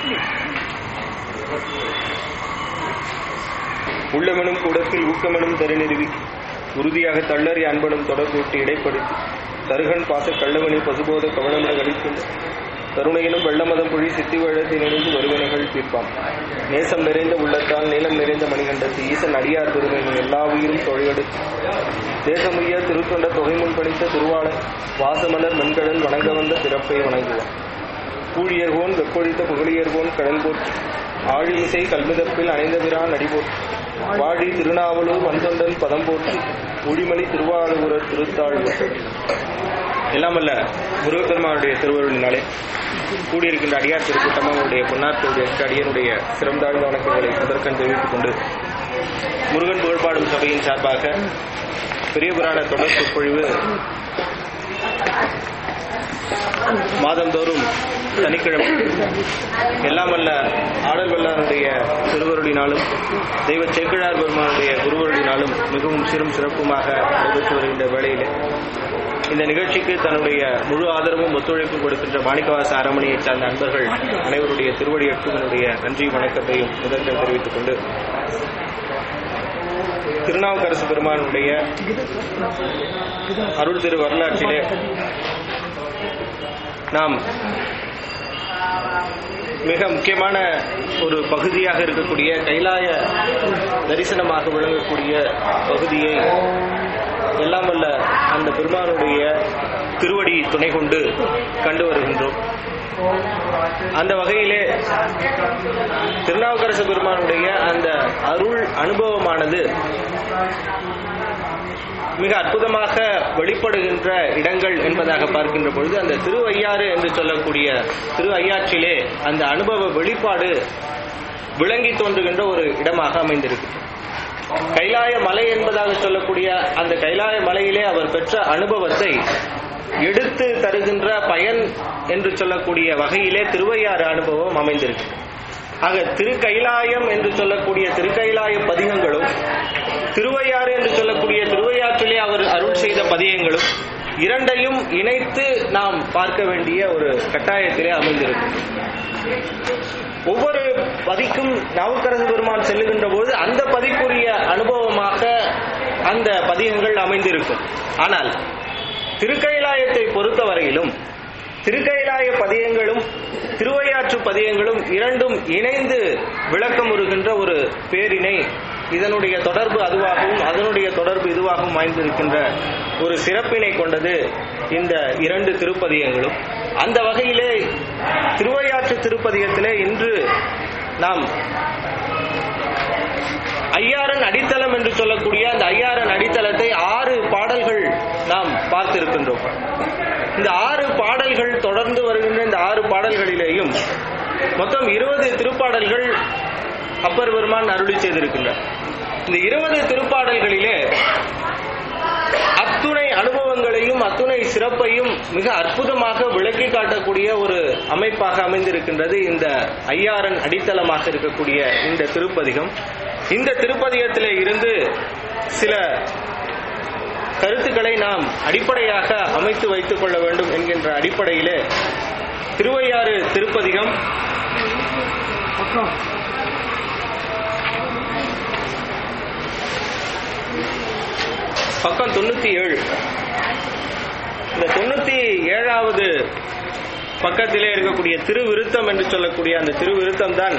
உள்ளமெனும் கூடத்தில் ஊக்கமெனும் தருநிறுவி உறுதியாக தள்ளறி அன்பனும் தொடர்பூட்டி இடைப்படுத்தி தருகன் பாச கள்ளவனி பசுபோத கவனமிட கழிக்கின்ற கருணையினும் வெள்ளமதம் புழி சித்தி வழத்தினிருந்து வருவினைகள் தீர்ப்பாம் நேசம் நிறைந்த உள்ளத்தால் நீளம் நிறைந்த மணிகண்டத்து ஈசன் அடியார் திருமையின் எல்லா உயிரும் தொழிலெடுத்து தேசமுய்ய திருத்தொண்ட தொகை முன் படித்த திருவாளர் வாசமலர் மென்கடல் வணங்க வந்த பிறப்பை வணங்குவார் கூழியர்கோன் வெப்பொழித்த புகழியர்கோன் கடல் போற்றி ஆழிமிசை கல்மிதப்பில் அணைந்தபிரான் அடிபோற்றி வாழி திருநாவலூர் வந்தொண்டன் பதம் போற்றி ஒளிமலி திருவாளூரர் திருத்தாழ்வு எல்லாமல்ல முருகப்பெருமானுடைய திருவருளினாலே கூடியிருக்கின்ற அடியார் திருக்கூட்டம் அவருடைய பொன்னார்களுடைய அடியனுடைய சிறந்தாழ்ந்த வணக்கங்களை முதற்கண் தெரிவித்துக் கொண்டு முருகன் புகழ்பாடும் சபையின் சார்பாக பெரிய புராண தொடர் சொற்பொழிவு மாதந்தோறும் சனிக்கிழமை எல்லாம் வல்ல ஆடல் வல்லாருடைய திருவருளினாலும் தெய்வ சேக்கிழார் பெருமானுடைய குருவருளினாலும் மிகவும் சிறும் சிறப்புமாக நடைபெற்று வருகின்ற வேளையிலே இந்த நிகழ்ச்சிக்கு தன்னுடைய முழு ஆதரவும் ஒத்துழைப்பு கொடுக்கின்ற மாணிக்கவாச அரமணியைச் சார்ந்த அன்பர்கள் அனைவருடைய திருவடி என்னுடைய நன்றி வணக்கத்தையும் முதற்கண் தெரிவித்துக் கொண்டு திருநாவுக்கரசு பெருமானுடைய அருள் திரு வரலாற்றிலே நாம் மிக முக்கியமான ஒரு பகுதியாக இருக்கக்கூடிய கைலாய தரிசனமாக விளங்கக்கூடிய பகுதியை எல்லாம் வல்ல அந்த பெருமானுடைய திருவடி துணை கொண்டு கண்டு வருகின்றோம் அந்த வகையிலே திருநாவுக்கரசு பெருமானுடைய அந்த அருள் அனுபவமானது மிக அற்புதமாக வெளிப்படுகின்ற இடங்கள் என்பதாக பார்க்கின்ற பொழுது அந்த திருவையாறு என்று சொல்லக்கூடிய திரு ஐயாற்றிலே அந்த அனுபவ வெளிப்பாடு விளங்கி தோன்றுகின்ற ஒரு இடமாக அமைந்திருக்கு கைலாய மலை என்பதாக சொல்லக்கூடிய அந்த கைலாய மலையிலே அவர் பெற்ற அனுபவத்தை எடுத்து தருகின்ற பயன் என்று சொல்லக்கூடிய வகையிலே திருவையாறு அனுபவம் அமைந்திருக்கு ஆக திருக்கைலாயம் என்று சொல்லக்கூடிய திருக்கைலாய பதிகங்களும் திருவையாறு என்று சொல்லக்கூடிய திருவையாற்றிலே அவர் அருள் செய்த பதியங்களும் இரண்டையும் இணைத்து நாம் பார்க்க வேண்டிய ஒரு கட்டாயத்திலே அமைந்திருக்கும் ஒவ்வொரு பதிக்கும் நாவுக்கரசு பெருமான் செல்லுகின்ற போது அந்த பதிக்குரிய அனுபவமாக அந்த பதிகங்கள் அமைந்திருக்கும் ஆனால் திருக்கைலாயத்தை பொறுத்தவரையிலும் திருக்கைலாய பதியங்களும் திருவையாற்று பதியங்களும் இரண்டும் இணைந்து விளக்கமுறுகின்ற ஒரு பேரினை இதனுடைய தொடர்பு அதுவாகவும் அதனுடைய தொடர்பு இதுவாகவும் வாய்ந்திருக்கின்ற ஒரு சிறப்பினை கொண்டது இந்த இரண்டு திருப்பதியங்களும் அந்த வகையிலே திருவையாற்று திருப்பதியத்திலே இன்று நாம் ஐயாரன் அடித்தளம் என்று சொல்லக்கூடிய அந்த ஐயாரன் அடித்தளத்தை ஆறு பாடல்கள் நாம் பார்த்திருக்கின்றோம் இந்த ஆறு பாடல்கள் தொடர்ந்து வருகின்ற இந்த ஆறு பாடல்களிலேயும் மொத்தம் இருபது திருப்பாடல்கள் அப்பர் பெருமான் அருளி செய்திருக்கின்றார் இந்த இருபது திருப்பாடல்களிலே அத்துணை அனுபவங்களையும் அத்துணை சிறப்பையும் மிக அற்புதமாக விளக்கி காட்டக்கூடிய ஒரு அமைப்பாக அமைந்திருக்கின்றது இந்த ஐயாரன் அடித்தளமாக இருக்கக்கூடிய இந்த திருப்பதிகம் இந்த திருப்பதிகத்திலே இருந்து சில கருத்துக்களை நாம் அடிப்படையாக அமைத்து வைத்துக் கொள்ள வேண்டும் என்கின்ற அடிப்படையிலே திருவையாறு திருப்பதிகம் பக்கம் தொண்ணூத்தி ஏழு இந்த தொண்ணூத்தி ஏழாவது பக்கத்திலே இருக்கக்கூடிய திருவிருத்தம் என்று சொல்லக்கூடிய அந்த திருவிருத்தம் தான்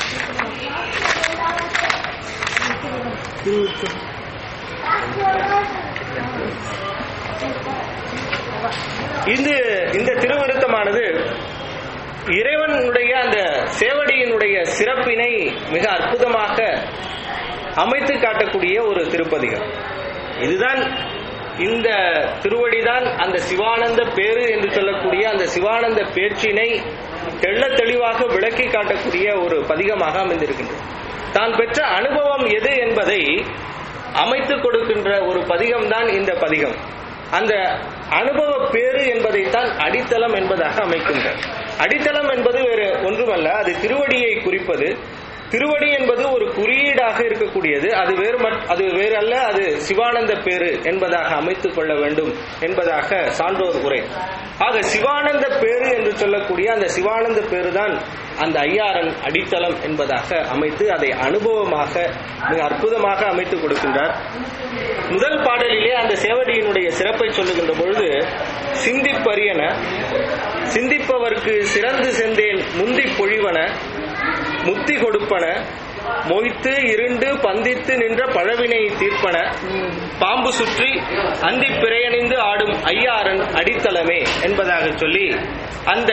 இது இந்த திருவிருத்தமானது இறைவனுடைய அந்த சேவடியினுடைய சிறப்பினை மிக அற்புதமாக அமைத்து காட்டக்கூடிய ஒரு திருப்பதிகம் இதுதான் இந்த திருவடிதான் அந்த சிவானந்த பேரு என்று சொல்லக்கூடிய அந்த சிவானந்த பேச்சினை தெள்ள தெளிவாக விளக்கி காட்டக்கூடிய ஒரு பதிகமாக அமைந்திருக்கின்றது தான் பெற்ற அனுபவம் எது என்பதை அமைத்துக் கொடுக்கின்ற ஒரு பதிகம் தான் இந்த பதிகம் அந்த அனுபவ பேரு என்பதைத்தான் அடித்தளம் என்பதாக அமைக்கின்ற அடித்தளம் என்பது வேறு ஒன்றுமல்ல அது திருவடியை குறிப்பது திருவடி என்பது ஒரு குறியீடாக இருக்கக்கூடியது அது வேறு அது வேறு அல்ல அது சிவானந்த பேரு என்பதாக அமைத்துக் கொள்ள வேண்டும் என்பதாக சான்றோர் உரை ஆக சிவானந்த பேரு என்று சொல்லக்கூடிய அந்த சிவானந்த பேரு தான் அந்த ஐயாரன் அடித்தளம் என்பதாக அமைத்து அதை அனுபவமாக மிக அற்புதமாக அமைத்து கொடுக்கின்றார் முதல் பாடலிலே அந்த சேவடியினுடைய சிறப்பை சொல்லுகின்ற பொழுது சிந்திப்பரியன சிந்திப்பவர்க்கு சிறந்து செந்தேன் முந்தி பொழிவன முத்தி கொடுப்பன மொய்த்து இருண்டு பந்தித்து நின்ற பழவினை தீர்ப்பன பாம்பு சுற்றி அந்தி பிறையணிந்து ஆடும் ஐயாரன் அடித்தளமே என்பதாக சொல்லி அந்த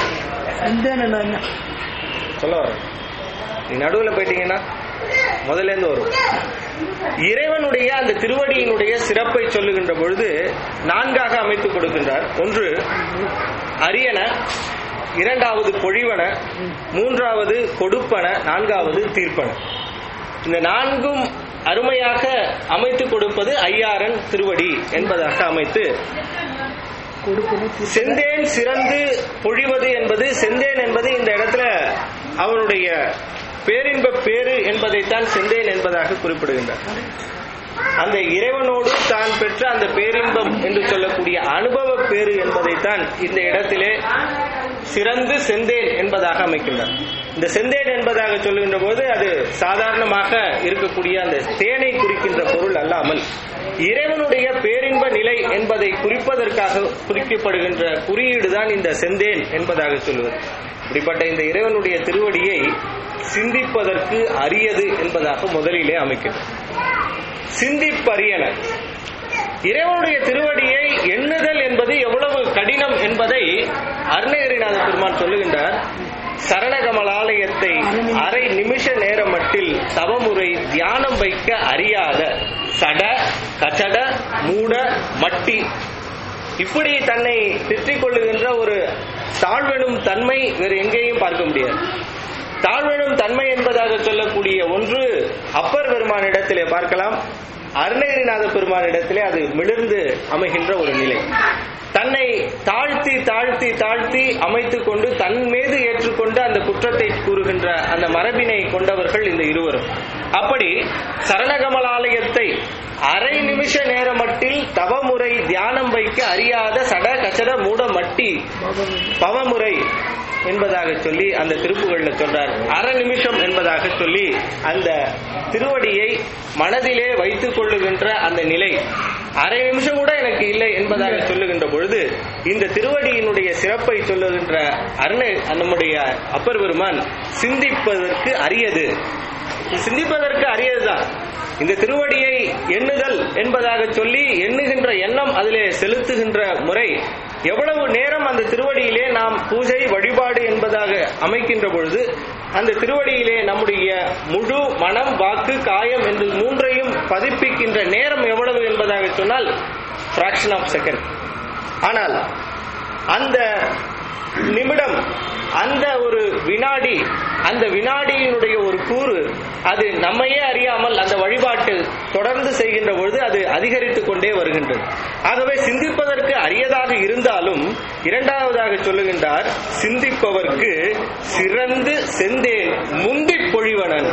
சொல்ல வரேன் நீ நடுவில் போயிட்டீங்கன்னா முதல்ல இருந்து வரும் இறைவனுடைய அந்த திருவடியினுடைய சிறப்பை சொல்லுகின்ற பொழுது நான்காக அமைத்துக் கொடுக்கின்றார் ஒன்று அரியன இரண்டாவது பொழிவன மூன்றாவது கொடுப்பன நான்காவது தீர்ப்பன இந்த நான்கும் அருமையாக அமைத்துக் கொடுப்பது ஐயாரன் திருவடி என்பதாக அமைத்து செந்தேன் சிறந்து பொழிவது என்பது செந்தேன் என்பது இந்த இடத்துல அவனுடைய பேரின்ப பேரு என்பதைத்தான் செந்தேன் என்பதாக குறிப்பிடுகின்றார் அந்த இறைவனோடு தான் பெற்ற அந்த பேரின்பம் என்று சொல்லக்கூடிய அனுபவ பேரு என்பதைத்தான் இந்த இடத்திலே சிறந்து செந்தேன் என்பதாக அமைக்கின்றார் இந்த செந்தேன் என்பதாக சொல்லுகின்ற போது அது சாதாரணமாக இருக்கக்கூடிய அந்த தேனை குறிக்கின்ற பொருள் அல்லாமல் இறைவனுடைய பேரின்ப நிலை என்பதை குறிப்பதற்காக குறிக்கப்படுகின்ற குறியீடு தான் இந்த செந்தேன் என்பதாக சொல்வது இப்படிப்பட்ட இந்த இறைவனுடைய திருவடியை சிந்திப்பதற்கு அரியது என்பதாக முதலிலே அமைக்கிறது சிந்திப்பரியன இறைவனுடைய திருவடியை எண்ணுதல் என்பது எவ்வளவு கடினம் என்பதை அருணகிரிநாத பெருமான் சொல்லுகின்றார் சரணகமலாலயத்தை அரை நிமிஷ நேர மட்டில் தவமுறை தியானம் வைக்க அறியாத சட கச்சட மூட மட்டி இப்படி தன்னை திற்றிக் கொள்ளுகின்ற ஒரு தாழ்வெனும் தன்மை வேறு எங்கேயும் பார்க்க முடியாது தாழ்வெனும் தன்மை என்பதாக சொல்லக்கூடிய ஒன்று அப்பர் பெருமானிடத்திலே பார்க்கலாம் அருணகிரிநாத பெருமானிடத்திலே அது மிளிர்ந்து அமைகின்ற ஒரு நிலை தன்னை தாழ்த்தி தாழ்த்தி தாழ்த்தி அமைத்துக் கொண்டு தன் மீது ஏற்றுக்கொண்டு அந்த குற்றத்தை கூறுகின்ற அந்த மரபினை கொண்டவர்கள் இந்த இருவரும் அப்படி சரணகமலாலயத்தை அரை நிமிஷ நேர மட்டில் தவமுறை தியானம் வைக்க அறியாத சட கச்சட மூட மட்டி பவமுறை என்பதாக சொல்லி அந்த திருப்புகள்ல சொல்றார் அரை நிமிஷம் என்பதாக சொல்லி அந்த திருவடியை மனதிலே வைத்துக் கொள்ளுகின்ற அந்த நிலை அரை நிமிஷம் கூட எனக்கு இல்லை என்பதாக சொல்லுகின்ற பொழுது இந்த திருவடியினுடைய சிறப்பை சொல்லுகின்ற அருண நம்முடைய அப்பர் பெருமான் சிந்திப்பதற்கு அரியது சிந்திப்பதற்கு அரியதுதான் இந்த திருவடியை எண்ணுதல் என்பதாக சொல்லி எண்ணுகின்ற எண்ணம் அதிலே செலுத்துகின்ற முறை எவ்வளவு நேரம் அந்த திருவடியிலே நாம் பூஜை வழிபாடு என்பதாக அமைக்கின்ற பொழுது அந்த திருவடியிலே நம்முடைய முழு மனம் வாக்கு காயம் என்று மூன்றையும் பதிப்பிக்கின்ற நேரம் எவ்வளவு என்பதாக சொன்னால் fraction ஆஃப் செகண்ட் ஆனால் அந்த நிமிடம் அந்த ஒரு வினாடி அந்த வினாடியினுடைய ஒரு கூறு அது நம்மையே அறியாமல் அந்த வழிபாட்டு தொடர்ந்து செய்கின்ற பொழுது அது அதிகரித்துக் கொண்டே வருகின்றது ஆகவே சிந்திப்பதற்கு அரியதாக இருந்தாலும் இரண்டாவதாக சொல்லுகின்றார் சிந்திப்பவர்க்கு சிறந்து செந்தேன் முந்தி பொழிவனன்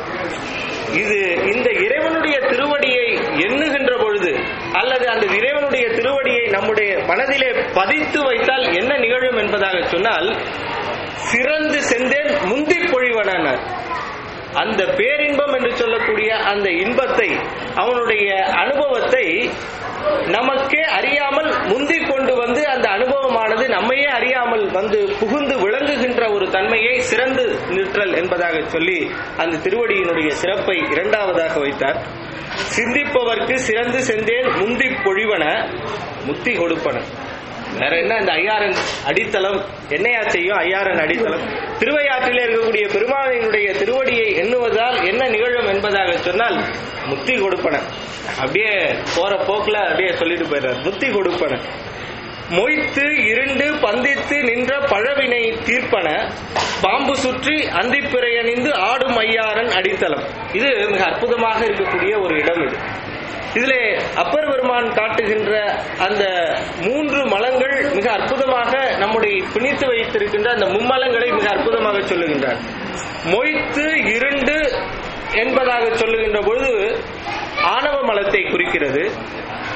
இது இந்த இறைவனுடைய திருவடியை எண்ணுகின்ற பொழுது அல்லது அந்த இறைவனுடைய திருவடியை நம்முடைய மனதிலே பதித்து வைத்தால் என்ன நிகழும் என்பதாக சொன்னால் சிறந்து செந்தேன் முந்தி பொழிவனர் அந்த பேரின்பம் என்று சொல்லக்கூடிய அந்த இன்பத்தை அவனுடைய அனுபவத்தை நமக்கே அறியாமல் முந்தி கொண்டு வந்து அந்த அனுபவமானது நம்மையே அறியாமல் வந்து புகுந்து விளங்குகின்ற ஒரு தன்மையை சிறந்து நிற்றல் என்பதாக சொல்லி அந்த திருவடியினுடைய சிறப்பை இரண்டாவதாக வைத்தார் சிந்திப்பவர்க்கு சிறந்து சென்றேன் முந்தி பொழிவன முத்தி கொடுப்பன வேற என்ன இந்த ஐயாரன் அடித்தளம் என்னையா செய்யும் ஐயாரன் அடித்தளம் திருவையாற்றிலே இருக்கக்கூடிய பெருமானினுடைய திருவடியை எண்ணுவதால் என்ன நிகழும் என்பதாக சொன்னால் முத்தி கொடுப்பன அப்படியே போற போக்குல அப்படியே சொல்லிட்டு போயிடுறார் முத்தி கொடுப்பன மொய்த்து இருண்டு பந்தித்து நின்ற பழவினை தீர்ப்பன பாம்பு சுற்றி அந்திப்பிறையணிந்து ஆடும் ஐயாரன் அடித்தளம் இது மிக அற்புதமாக இருக்கக்கூடிய ஒரு இடம் இது இதிலே அப்பர் பெருமான் காட்டுகின்ற அந்த மூன்று மலங்கள் மிக அற்புதமாக நம்முடைய பிணித்து வைத்திருக்கின்ற அந்த மும்மலங்களை மிக அற்புதமாக சொல்லுகின்றார் மொய்த்து இருண்டு என்பதாக சொல்லுகின்ற பொழுது ஆணவ மலத்தை குறிக்கிறது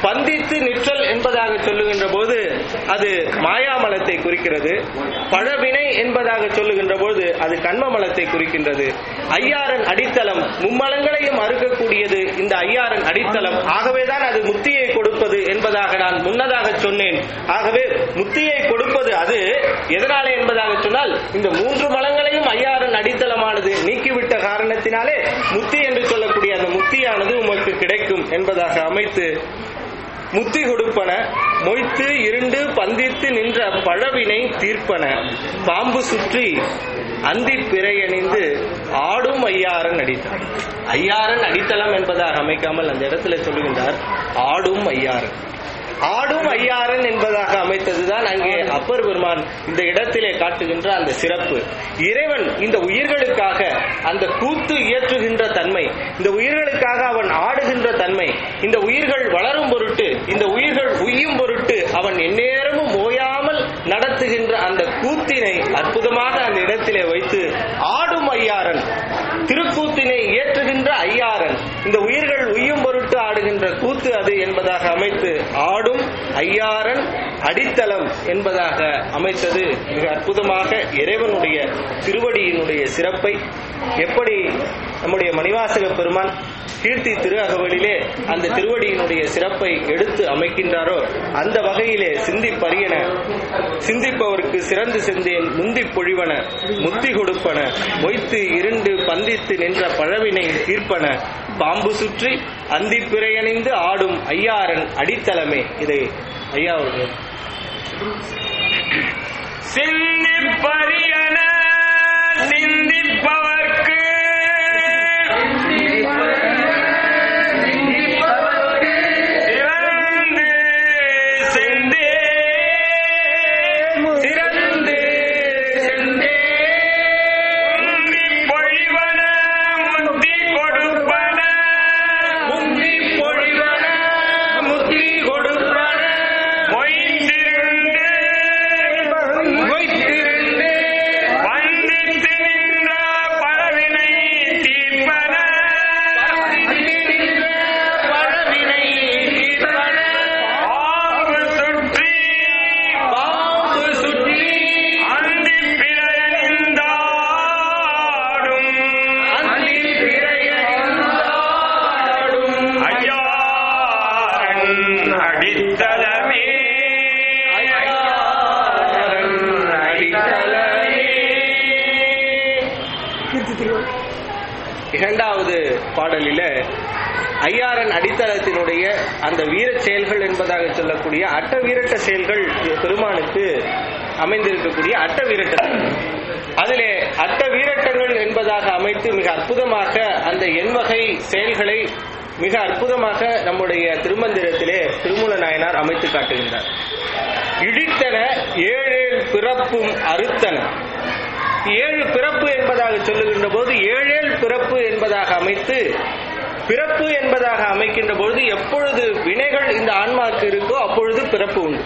பந்தித்து நிற்றல் என்பதாக சொல்லுகின்ற போது அது மாயாமலத்தை குறிக்கிறது பழவினை என்பதாக சொல்லுகின்ற போது அது கண்மமலத்தை குறிக்கின்றது ஐயாரன் அடித்தளம் மும்மலங்களையும் அறுக்கக்கூடியது இந்த ஐயாரன் அடித்தளம் ஆகவேதான் அது முத்தியை கொடுப்பது என்பதாக நான் முன்னதாக சொன்னேன் ஆகவே முத்தியை கொடுப்பது அது எதனாலே என்பதாக சொன்னால் இந்த மூன்று மலங்களையும் ஐயாரன் அடித்தளமானது நீக்கிவிட்ட காரணத்தினாலே முத்தி என்று சொல்லக்கூடிய அந்த முத்தியானது உமக்கு கிடைக்கும் என்பதாக அமைத்து முத்தி கொடுப்பன மொய்த்து இருண்டு பந்தித்து நின்ற பழவினை தீர்ப்பன பாம்பு சுற்றி அந்தி பிறையணிந்து ஆடும் ஐயாரன் அடித்தளம் ஐயாரன் அடித்தளம் என்பதாக அமைக்காமல் அந்த இடத்துல சொல்லுகின்றார் ஆடும் ஐயாரன் ஆடும் ஐயாரன் என்பதாக அமைத்ததுதான் அங்கே அப்பர் பெருமான் இந்த இடத்திலே காட்டுகின்ற அந்த சிறப்பு இறைவன் இந்த உயிர்களுக்காக அந்த கூத்து இயற்றுகின்ற தன்மை இந்த உயிர்களுக்காக அவன் ஆடுகின்ற தன்மை இந்த உயிர்கள் வளரும் பொருட்டு இந்த உயிர்கள் உய்யும் பொருட்டு அவன் எந்நேரமும் ஓயாமல் நடத்துகின்ற அந்த கூத்தினை அற்புதமாக அந்த இடத்திலே வைத்து ஆடும் ஐயாரன் திருக்கூத்தினை இயற்றுகின்ற ஐயாரன் இந்த உயிர்கள் உய்யும் பொருட்டு ஆடுகின்ற கூத்து அது என்பதாக அமைத்து ஆடும் ஐயாரன் அடித்தளம் என்பதாக அமைத்தது மிக அற்புதமாக இறைவனுடைய திருவடியினுடைய சிறப்பை எப்படி நம்முடைய மணிவாசக பெருமான் கீர்த்தி திரு அகவலிலே அந்த திருவடியினுடைய சிறப்பை எடுத்து அமைக்கின்றாரோ அந்த வகையிலே சிந்திப்பறியன சிந்திப்பவருக்கு சிறந்து செந்தேன் முந்தி பொழிவன முத்தி கொடுப்பன மொய்த்து இருண்டு பந்தித்து நின்ற பழவினை தீர்ப்பன பாம்பு சுற்றி அந்தி பிறையணிந்து ஆடும் ஐயாரன் அடித்தளமே இதை ஐயா அவர்கள் சிந்திப்பரியன சிந்திப்பவர்க்கு சிறந்து செந்தே சிறந்து செந்தே முந்தி பொழிவன முத்தி கொடுப்பன முந்தி பொழிவன முத்தி கொடுப்பன மொய்த்திருந்து மொய்த்திருந்து வந்தித்து நின்ற பழவினை தீர்ப்பன பழவினை தீர்ப்பன பாம்பு சுற்றி பாம்பு சுற்றி அந்தி பிறையணிந்தாடும் அந்தி பிறையணிந்தாடும் ஐயாரன் அடித்தளமே ஐயாரன் அடித்தளமே. இரண்டாவது பாடலில ஐயாரன் அடித்தளத்தினுடைய அந்த வீரச் செயல்கள் என்பதாக சொல்லக்கூடிய அட்ட வீரட்ட செயல்கள் பெருமானுக்கு அமைந்திருக்கக்கூடிய அட்ட வீரட்டங்கள் அதிலே அட்ட வீரட்டங்கள் என்பதாக அமைத்து மிக அற்புதமாக அந்த எண்வகை செயல்களை மிக அற்புதமாக நம்முடைய திருமந்திரத்திலே திருமூல நாயனார் அமைத்து காட்டுகின்றார் இடித்தன ஏழேழு பிறப்பும் அறுத்தன ஏழு பிறப்பு என்பதாக சொல்லுகின்ற போது ஏழேழு பிறப்பு என்பதாக அமைத்து பிறப்பு என்பதாக அமைக்கின்ற பொழுது எப்பொழுது வினைகள் இந்த ஆன்மாக்கு இருக்கோ அப்பொழுது பிறப்பு உண்டு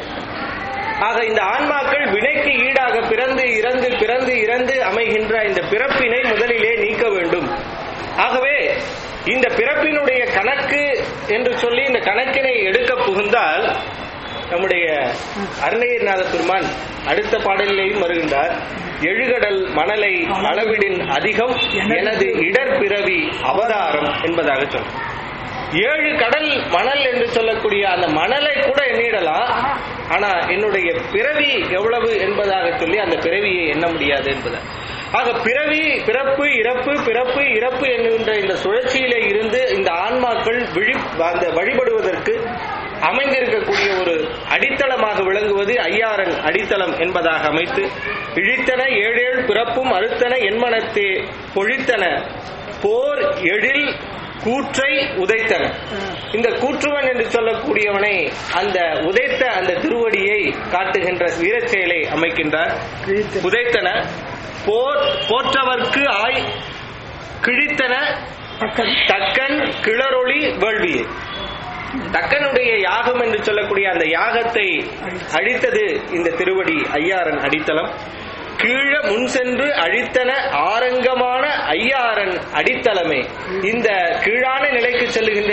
ஆக இந்த ஆன்மாக்கள் வினைக்கு ஈடாக பிறந்து இறந்து பிறந்து இறந்து அமைகின்ற இந்த பிறப்பினை முதலிலே நீக்க வேண்டும் ஆகவே இந்த பிறப்பினுடைய கணக்கு என்று சொல்லி இந்த கணக்கினை எடுக்க புகுந்தால் நம்முடைய அருணகிரிநாத பெருமான் அடுத்த பாடலிலேயும் வருகின்றார் எழுகடல் மணலை அளவிடின் அதிகம் எனது இடர்பிறவி அவதாரம் என்பதாக சொல்றார் ஏழு கடல் மணல் என்று சொல்லக்கூடிய அந்த மணலை கூட எண்ணிடலாம் ஆனா என்னுடைய பிறவி எவ்வளவு என்பதாக சொல்லி அந்த பிறவியை எண்ண முடியாது என்பது ஆக பிறவி பிறப்பு இறப்பு பிறப்பு இறப்பு என்கின்ற இந்த சுழற்சியிலே இருந்து இந்த ஆன்மாக்கள் விழி அந்த வழிபடுவதற்கு அமைந்திருக்கக்கூடிய ஒரு அடித்தளமாக விளங்குவது ஐயாரன் அடித்தளம் என்பதாக அமைத்து இழித்தன ஏழேழு பிறப்பும் அறுத்தன என்மனத்தே பொழித்தன போர் எழில் கூற்றை உதைத்தன இந்த கூற்றுவன் என்று சொல்லக்கூடியவனை அந்த உதைத்த அந்த திருவடியை காட்டுகின்ற வீரச் செயலை அமைக்கின்றார் உதைத்தன போர் போற்றவர்க்கு ஆய் கிழித்தன தக்கன் கிளரொளி வேள்வியை தக்கனுடைய யாகம் என்று சொல்லக்கூடிய அந்த யாகத்தை அழித்தது இந்த திருவடி ஐயாரன் அடித்தளம் கீழ முன் சென்று அழித்தன ஆரங்கமான ஐயாரன் அடித்தளமே இந்த கீழான நிலைக்கு செல்லுகின்ற இந்த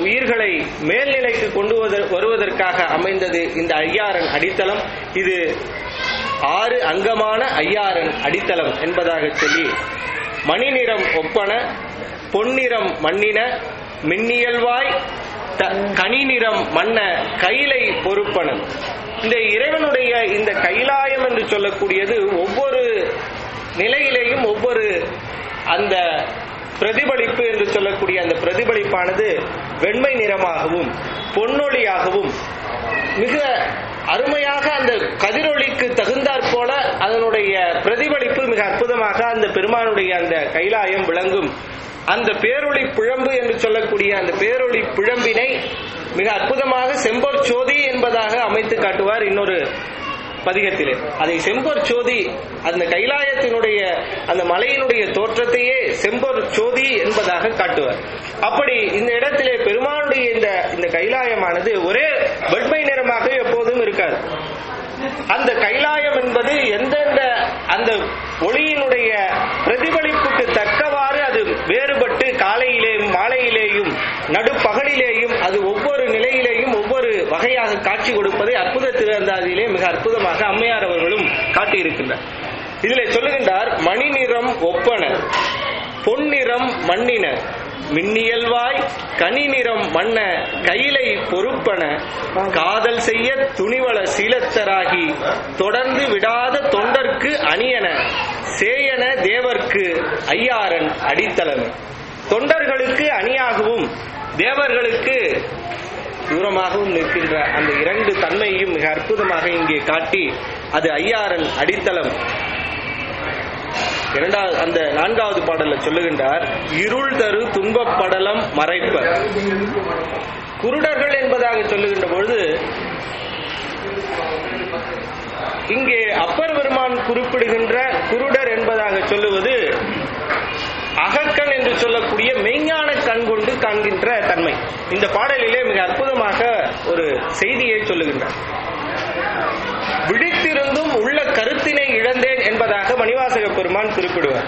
உயிர்களை மேல்நிலைக்கு கொண்டு வருவத- வருவதற்காக அமைந்தது இந்த ஐயாரன் அடித்தளம் இது ஆறு அங்கமான ஐயாரன் அடித்தளம் என்பதாக சொல்லி மணிநிறம் ஒப்பன பொன்னிறம் மண்ணின மின்னியல்வாய் த- கனிநிறம் மன்ன கைலை பொறுப்பன இந்த இறைவனுடைய இந்த கைலாயம் என்று சொல்லக்கூடியது ஒவ்வொரு நிலையிலேயும் ஒவ்வொரு அந்த பிரதிபலிப்பு என்று சொல்லக்கூடிய அந்த பிரதிபலிப்பானது வெண்மை நிறமாகவும் பொன்னொழியாகவும் மிக அருமையாக அந்த கதிரொளிக்கு தகுந்தாற் போல அதனுடைய பிரதிபலிப்பு மிக அற்புதமாக அந்த பெருமானுடைய அந்த கைலாயம் விளங்கும் அந்த பேரொளி பிழம்பு என்று சொல்லக்கூடிய அந்த பேரொளி பிழம்பினை மிக அற்புதமாக செம்பொற் சோதி என்பதாக அமைத்து காட்டுவார் இன்னொரு பதிகத்திலே அதை செம்பொற் சோதி அந்த கைலாயத்தினுடைய அந்த மலையினுடைய தோற்றத்தையே செம்பொற் சோதி என்பதாக காட்டுவார் அப்படி இந்த இடத்திலே பெருமானுடைய இந்த இந்த கைலாயமானது ஒரே வெண்மை நிறமாக எப்போதும் இருக்காது அந்த கைலாயம் என்பது எந்தெந்த அந்த ஒளியினுடைய பிரதிபலிப்புக்கு தக்கவாறு அது வேறுபட்டு காலையிலேயும் மாலையிலேயும் நடுப்பகலிலேயும் அது ஒவ்வொரு நிலையிலேயும் ஒவ்வொரு வகையாக காட்சி கொடுப்பதை அற்புத திருவந்தாதியிலே மிக அற்புதமாக அம்மையார் அவர்களும் காட்டியிருக்கின்றார் இதிலே சொல்லுகின்றார் மணிநிறம் ஒப்பன பொன்னிறம் மண்ணின மின்னியல்வாய் கனிநிறம் மன்ன கைலை பொறுப்பன காதல் செய்ய துணிவள சீலத்தராகி தொடர்ந்து விடாத தொண்டர்க்கு அணியன சேயன தேவர்க்கு ஐயாரன் அடித்தளம் தொண்டர்களுக்கு அணியாகவும் தேவர்களுக்கு தூரமாகவும் நிற்கின்ற அந்த இரண்டு தன்மையையும் மிக அற்புதமாக இங்கே காட்டி அது ஐயாரன் அடித்தளம் இரண்டாவது அந்த நான்காவது பாடல்ல சொல்லுகின்றார் இருள் தரு துன்பப் படலம் மறைப்ப குருடர்கள் என்பதாக சொல்லுகின்ற பொழுது இங்கே அப்பர் பெருமான் குறிப்பிடுகின்ற குருடர் என்பதாக சொல்லுவது அகக்கண் என்று சொல்லக்கூடிய மெய்ஞான கண் கொண்டு காண்கின்ற தன்மை இந்த பாடலிலே மிக அற்புதமாக ஒரு செய்தியை சொல்லுகின்றார் விழித்திருந்தும் உள்ள கருத்தினை இழந்தேன் என்பதாக மணிவாசக பெருமான் குறிப்பிடுவார்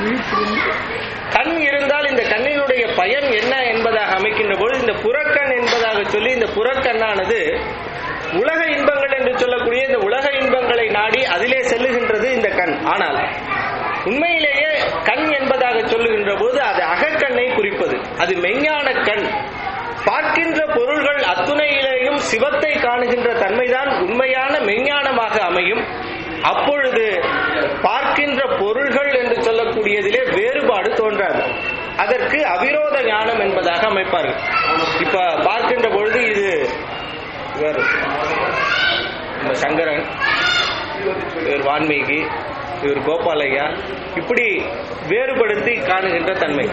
கண் இருந்தால் இந்த கண்ணினுடைய பயன் என்ன என்பதாக அமைக்கின்ற பொழுது இந்த புறக்கண் என்பதாக சொல்லி இந்த புறக்கண்ணானது உலக இன்பங்கள் என்று சொல்லக்கூடிய இந்த உலக இன்பங்களை நாடி அதிலே செல்லுகின்றது இந்த கண் ஆனால் உண்மையிலேயே கண் என்பதாக சொல்லுகின்ற போது அது அகக்கண்ணை குறிப்பது அது மெய்ஞான கண் பார்க்கின்ற பொருள்கள் அத்துணையிலேயும் சிவத்தை காணுகின்ற தன்மைதான் உண்மையான மெய்ஞானமாக அமையும் அப்பொழுது பார்க்கின்ற பொருள்கள் என்று சொல்லக்கூடியதிலே வேறுபாடு தோன்றாது அதற்கு அவிரோத ஞானம் என்பதாக அமைப்பார்கள் இப்ப பார்க்கின்ற பொழுது இது இவர் நம்ம சங்கரன் இவர் வான்மீகி இவர் கோபாலையா இப்படி வேறுபடுத்தி காணுகின்ற தன்மை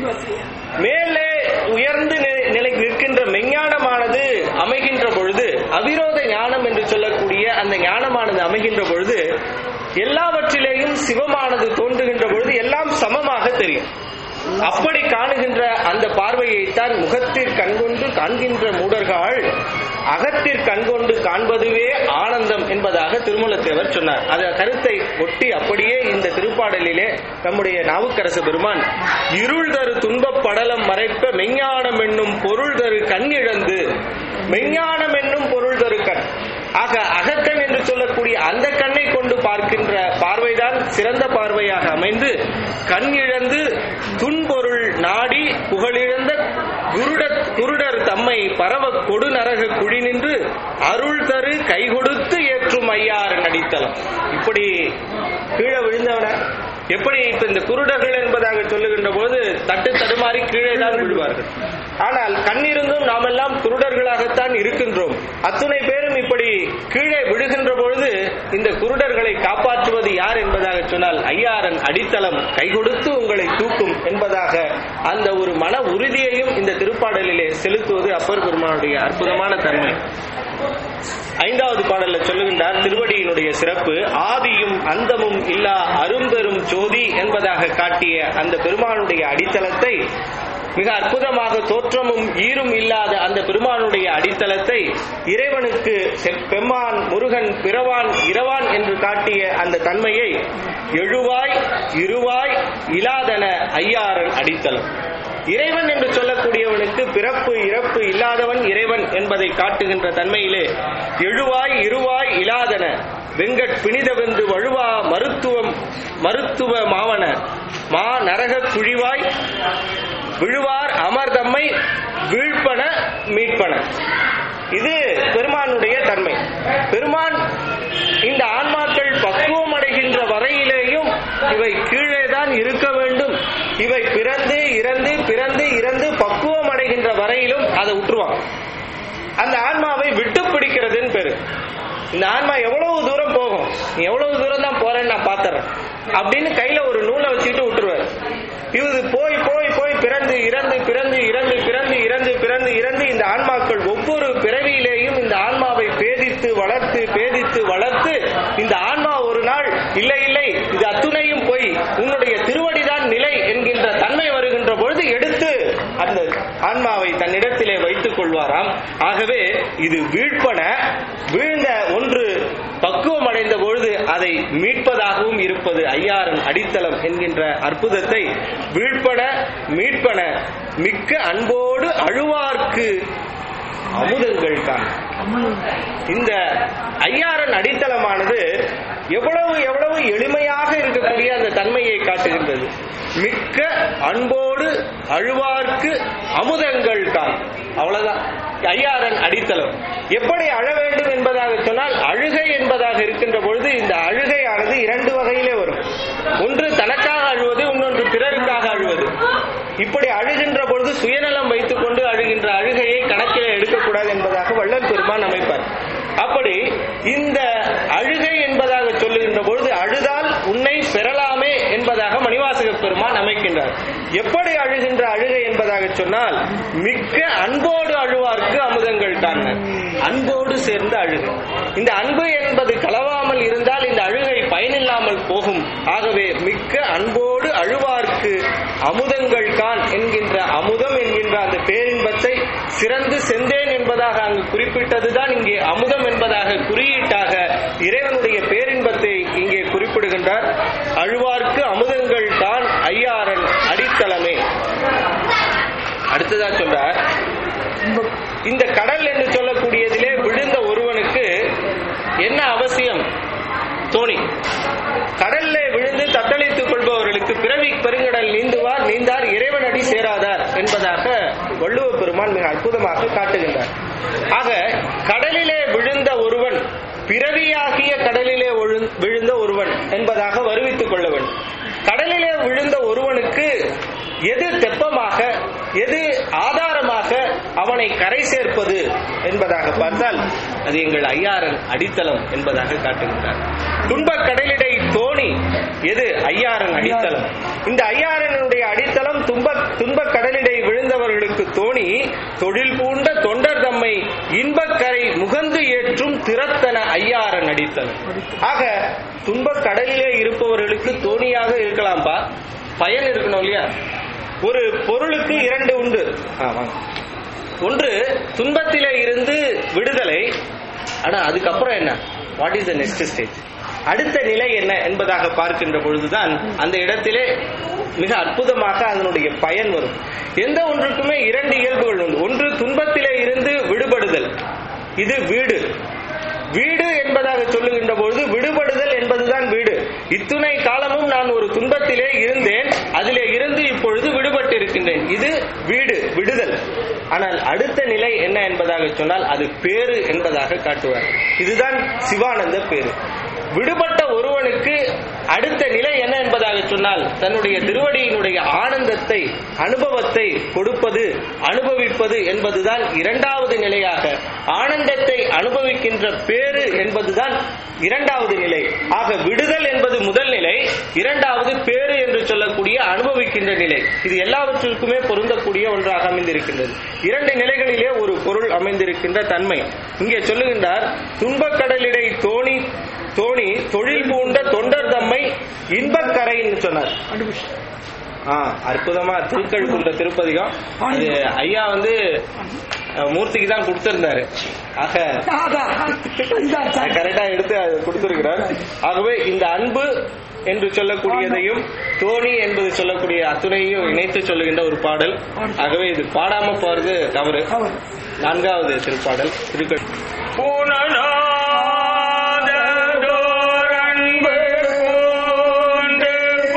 மேலே உயர்ந்து நி- நிலை நிற்கின்ற மெஞ்ஞானமானது அமைகின்ற பொழுது அவிரோத ஞானம் என்று சொல்லக்கூடிய அந்த ஞானமானது அமைகின்ற பொழுது எல்லாவற்றிலேயும் சிவமானது தோன்றுகின்ற பொழுது எல்லாம் சமமாக தெரியும் அப்படி காணுகின்ற அந்த பார்வையைத்தான் முகத்திற் கண்கொண்டு காண்கின்ற மூடர்கள் அகத்திற் கண்கொண்டு காண்பதுவே ஆனந்தம் என்பதாக திருமூலத்தேவர் சொன்னார் அந்த கருத்தை ஒட்டி அப்படியே இந்த திருப்பாடலிலே நம்முடைய நாவுக்கரசு பெருமான் இருள் தரு துன்பப் படலம் மறைப்ப மெஞ்ஞானம் என்னும் பொருள் தரு கண் இழந்து மெஞ்ஞானம் என்னும் பொருள் தரு கண் ஆக அகக்கண் என்று சொல்லக்கூடிய அந்த கண்ணை கொண்டு பார்க்கின்ற பார்வைதான் சிறந்த பார்வையாக அமைந்து கண் இழந்து துன்பொருள் நாடி புகழிழந்த குருட குருடர் தம்மை பரவ கொடு நரக குழி நின்று அருள் தரு கை கொடுத்து ஏற்றும் ஐயாறு நடித்தலம் இப்படி கீழே விழுந்தவன எப்படி இப்ப இந்த குருடர்கள் என்பதாக சொல்லுகின்ற போது தட்டு தடுமாறி கீழே தான் விழுவார்கள் ஆனால் கண்ணிருந்தும் நாமெல்லாம் குருடர்களாகத்தான் இருக்கின்றோம் அத்துணை பேரும் இப்படி கீழே விழுகின்ற பொழுது இந்த குருடர்களை காப்பாற்றுவது யார் என்பதாக சொன்னால் ஐயாரன் அடித்தளம் கை கொடுத்து உங்களை தூக்கும் என்பதாக அந்த ஒரு மன உறுதியையும் இந்த திருப்பாடலிலே செலுத்துவது அப்பர் பெருமானுடைய அற்புதமான தன்மை ஐந்தாவது பாடல்ல சொல்லுகின்றார் திருவடியினுடைய சிறப்பு ஆதியும் அந்தமும் இல்லா அரும்பெரும் ஜோதி என்பதாக காட்டிய அந்த பெருமானுடைய அடித்தளத்தை மிக அற்புதமாக தோற்றமும் ஈரும் இல்லாத அந்த பெருமானுடைய அடித்தளத்தை இறைவனுக்கு செப்- பெம்மான் முருகன் பிறவான் இரவான் என்று காட்டிய அந்த தன்மையை எழுவாய் இருவாய் இலாதன ஐயாரன் அடித்தளம் இறைவன் என்று சொல்லக்கூடியவனுக்கு பிறப்பு இறப்பு இல்லாதவன் இறைவன் என்பதை காட்டுகின்ற தன்மையிலே எழுவாய் இருவாய் இலாதன வெங்கட் பிணிதவென்று வழுவா மருத்துவம் மருத்துவ மாவன மா நரக குழிவாய் விழுவார் அமர்தம்மை வீழ்ப்பன மீட்பன இது பெருமானுடைய தன்மை பெருமான் இந்த ஆன்மாக்கள் பக்குவம் அடைகின்ற வரையிலேயும் இவை கீழே தான் இருக்க வேண்டும் இவை பிறந்து இறந்து பிறந்து இறந்து பக்குவம் அடைகின்ற வரையிலும் அதை விட்டுருவான் அந்த ஆன்மாவை விட்டு பிடிக்கிறதுன்னு பேரு இந்த ஆன்மா எவ்வளவு தூரம் போகும் நீ எவ்வளவு தூரம் தான் போறேன்னு நான் பாத்துறேன் அப்படின்னு கையில ஒரு நூலை வச்சுக்கிட்டு விட்டுருவாரு இது போய் போய் போய் பிறந்து இறந்து பிறந்து இறந்து பிறந்து இறந்து பிறந்து இறந்து இந்த ஆன்மாக்கள் ஒவ்வொரு பிறவியிலேயும் இந்த ஆன்மாவை பேதித்து வளர்த்து பேதித்து வளர்த்து இந்த ஆன்மா ஒரு நாள் இல்லை இல்லை இது அத்துணையும் போய் உன்னுடைய திருவடிதான் நிலை என்கின்ற தன்மை வருகின்ற பொழுது எடுத்து அந்த ஆன்மாவை தன்னிடத்திலே வைத்துக் கொள்வாராம் ஆகவே இது வீழ்ப்பன வீழ்ந்த ஒன்று பக்குவம் அடைந்த பொழுது அதை மீட்பதாகவும் இருப்பது ஐயாரன் அடித்தளம் என்கின்ற அற்புதத்தை வீழ்ப்பன மீட்பன மிக்க அன்போடு அழுவார்க்கு அமுதங்கள் தான் இந்த ஐயாரன் அடித்தளமானது எவ்வளவு எவ்வளவு எளிமையாக இருக்கக்கூடிய அந்த தன்மையை காட்டுகின்றது மிக்க அன்போடு அழுவார்க்கு அமுதங்கள் தான் அவ்வளவுதான் ஐயாரன் அடித்தளம் எப்படி அழ வேண்டும் என்பதாக சொன்னால் அழுகை என்பதாக இருக்கின்ற பொழுது இந்த அழுகையானது இரண்டு வகையிலே வரும் ஒன்று தனக்காக அழுவது இன்னொன்று பிறருக்காக அழுவது இப்படி அழுகின்ற பொழுது சுயநலம் வைத்துக் கொண்டு அழுகின்ற அழுகையை கணக்கிலே எடுக்கக்கூடாது என்பதாக வள்ளல் பெருமான் அமைப்பார் அப்படி இந்த அழுகை என்பதாக சொல்லுகின்ற பொழுது அழுதால் உன்னை பெறலாமே என்பதாக மணிவாசக பெருமான் அமைக்கின்றார் எப்படி அழுகின்ற அழுகை என்பதாக சொன்னால் மிக்க அன்போடு அழுவார்க்கு அமுதங்கள் தான் அன்போடு சேர்ந்த அழுகை இந்த அன்பு என்பது கலவாமல் இருந்தால் இந்த அழுகை பயனில்லாமல் போகும் ஆகவே மிக்க அன்போடு அழுவார்க்கு அமுதங்கள் கான் என்கின்ற அமுதம் என்கின்ற அந்த பேரின்பத்தை சிறந்து செந்தேன் என்பதாக அங்கு குறிப்பிட்டதுதான் இங்கே அமுதம் என்பதாக குறியீட்டாக இறைவனுடைய பேரின்பத்தை இங்கே குறிப்பிடுகின்றார் அழுவார்க்கு அமுதங்கள் தான் ஐயாரன் அடித்தளமே அடுத்ததா சொல்றார் இந்த கடல் என்று சொல்லக்கூடியதிலே விழுந்த ஒருவனுக்கு என்ன அவசியம் தோணி கடல்ல விழுந்து தத்தளித்துக் கொள்பவர்களுக்கு பிறவி பெருங்கடல் நீந்துவார் நீந்தார் இறைவன் அடி சேராதார் என்பதாக வள்ளுவ பெருமான் மிக அற்புதமாக காட்டுகின்றார் ஆக கடலிலே விழுந்த ஒருவன் பிறவியாகிய கடலிலே ஒழு- விழுந்த ஒருவன் என்பதாக வருவித்துக் கொள்ள வேண்டும் கடலிலே விழுந்த ஒருவனுக்கு எது தெப்பமாக எது ஆதாரமாக அவனை கரை சேர்ப்பது என்பதாக பார்த்தால் அது எங்கள் ஐயாரன் அடித்தளம் என்பதாக காட்டுகின்றார் துன்பக் கடலிடை தோணி எது ஐயாரன் அடித்தளம் இந்த ஐயாரனுடைய அடித்தளம் துன்ப துன்பக் கடலிடை விழுந்தவர்களுக்கு தோணி தொழில் பூண்ட தொண்டர் தம்மை இன்பக்கரை முகந்து ஏற்றும் திறத்தன ஐயாரன் அடித்தளம் ஆக துன்பக் கடலிலே இருப்பவர்களுக்கு தோணியாக இருக்கலாம்பா பயன் இருக்கணும் இல்லையா ஒரு பொருளுக்கு இரண்டு உண்டு ஆ, வாங்க. ஒன்று துன்பத்திலே இருந்து விடுதலை ஆனா அதுக்கப்புறம் என்ன what is the next stage அடுத்த நிலை என்ன என்பதாக பார்க்கின்ற பொழுதுதான் அந்த இடத்திலே மிக அற்புதமாக அதனுடைய பயன் வரும் எந்த ஒன்றுக்குமே இரண்டு இயல்புகள் உண்டு ஒன்று துன்பத்திலே இருந்து விடுபடுதல் இது வீடு வீடு என்பதாக சொல்லுகின்ற பொழுது விடுபடுதல் என்பதுதான் வீடு இத்துணை காலமும் நான் ஒரு துன்பத்திலே இருந்தேன் அதிலே இருந்து இப்பொழுது விடுபட்டு இருக்கின்றேன் இது வீடு விடுதல் ஆனால் அடுத்த நிலை என்ன என்பதாக சொன்னால் அது பேரு என்பதாக காட்டுவார் இதுதான் சிவானந்த பேரு விடுபட்ட ஒருவனுக்கு அடுத்த நிலை என்ன என்பதாக சொன்னால் தன்னுடைய திருவடியினுடைய ஆனந்தத்தை அனுபவத்தை கொடுப்பது அனுபவிப்பது என்பதுதான் இரண்டாவது நிலையாக ஆனந்தத்தை அனுபவிக்கின்ற பேரு என்பதுதான் இரண்டாவது நிலை ஆக விடுதல் என்பது முதல் நிலை இரண்டாவது பேரு என்று சொல்லக்கூடிய அனுபவிக்கின்ற நிலை இது எல்லாவற்றிற்குமே பொருந்தக்கூடிய ஒன்றாக அமைந்திருக்கின்றது இரண்டு நிலைகளிலே ஒரு பொருள் அமைந்திருக்கின்ற தன்மை இங்கே சொல்லுகின்றார் துன்பக்கடலிடை தோணி தோணி தொழில் பூண்ட தொண்டர் தம்மை இன்பக்கரைன்னு சொன்னார் ஆ அற்புதமா திருக்கழுக்குன்ற திருப்பதிகம் அது ஐயா வந்து அஹ், மூர்த்திக்கு தான் கொடுத்திருந்தாரு ஆக கரெக்டா எடுத்து அதை கொடுத்திருக்கிறார் ஆகவே இந்த அன்பு என்று சொல்லக்கூடியதையும் தோணி என்பது சொல்லக்கூடிய அத்துணையும் இணைத்து சொல்லுகின்ற ஒரு பாடல் ஆகவே இது பாடாம போறது தவறு நான்காவது திருப்பாடல் திருக்கட் புனலாததோர் அன்பு பூண்டு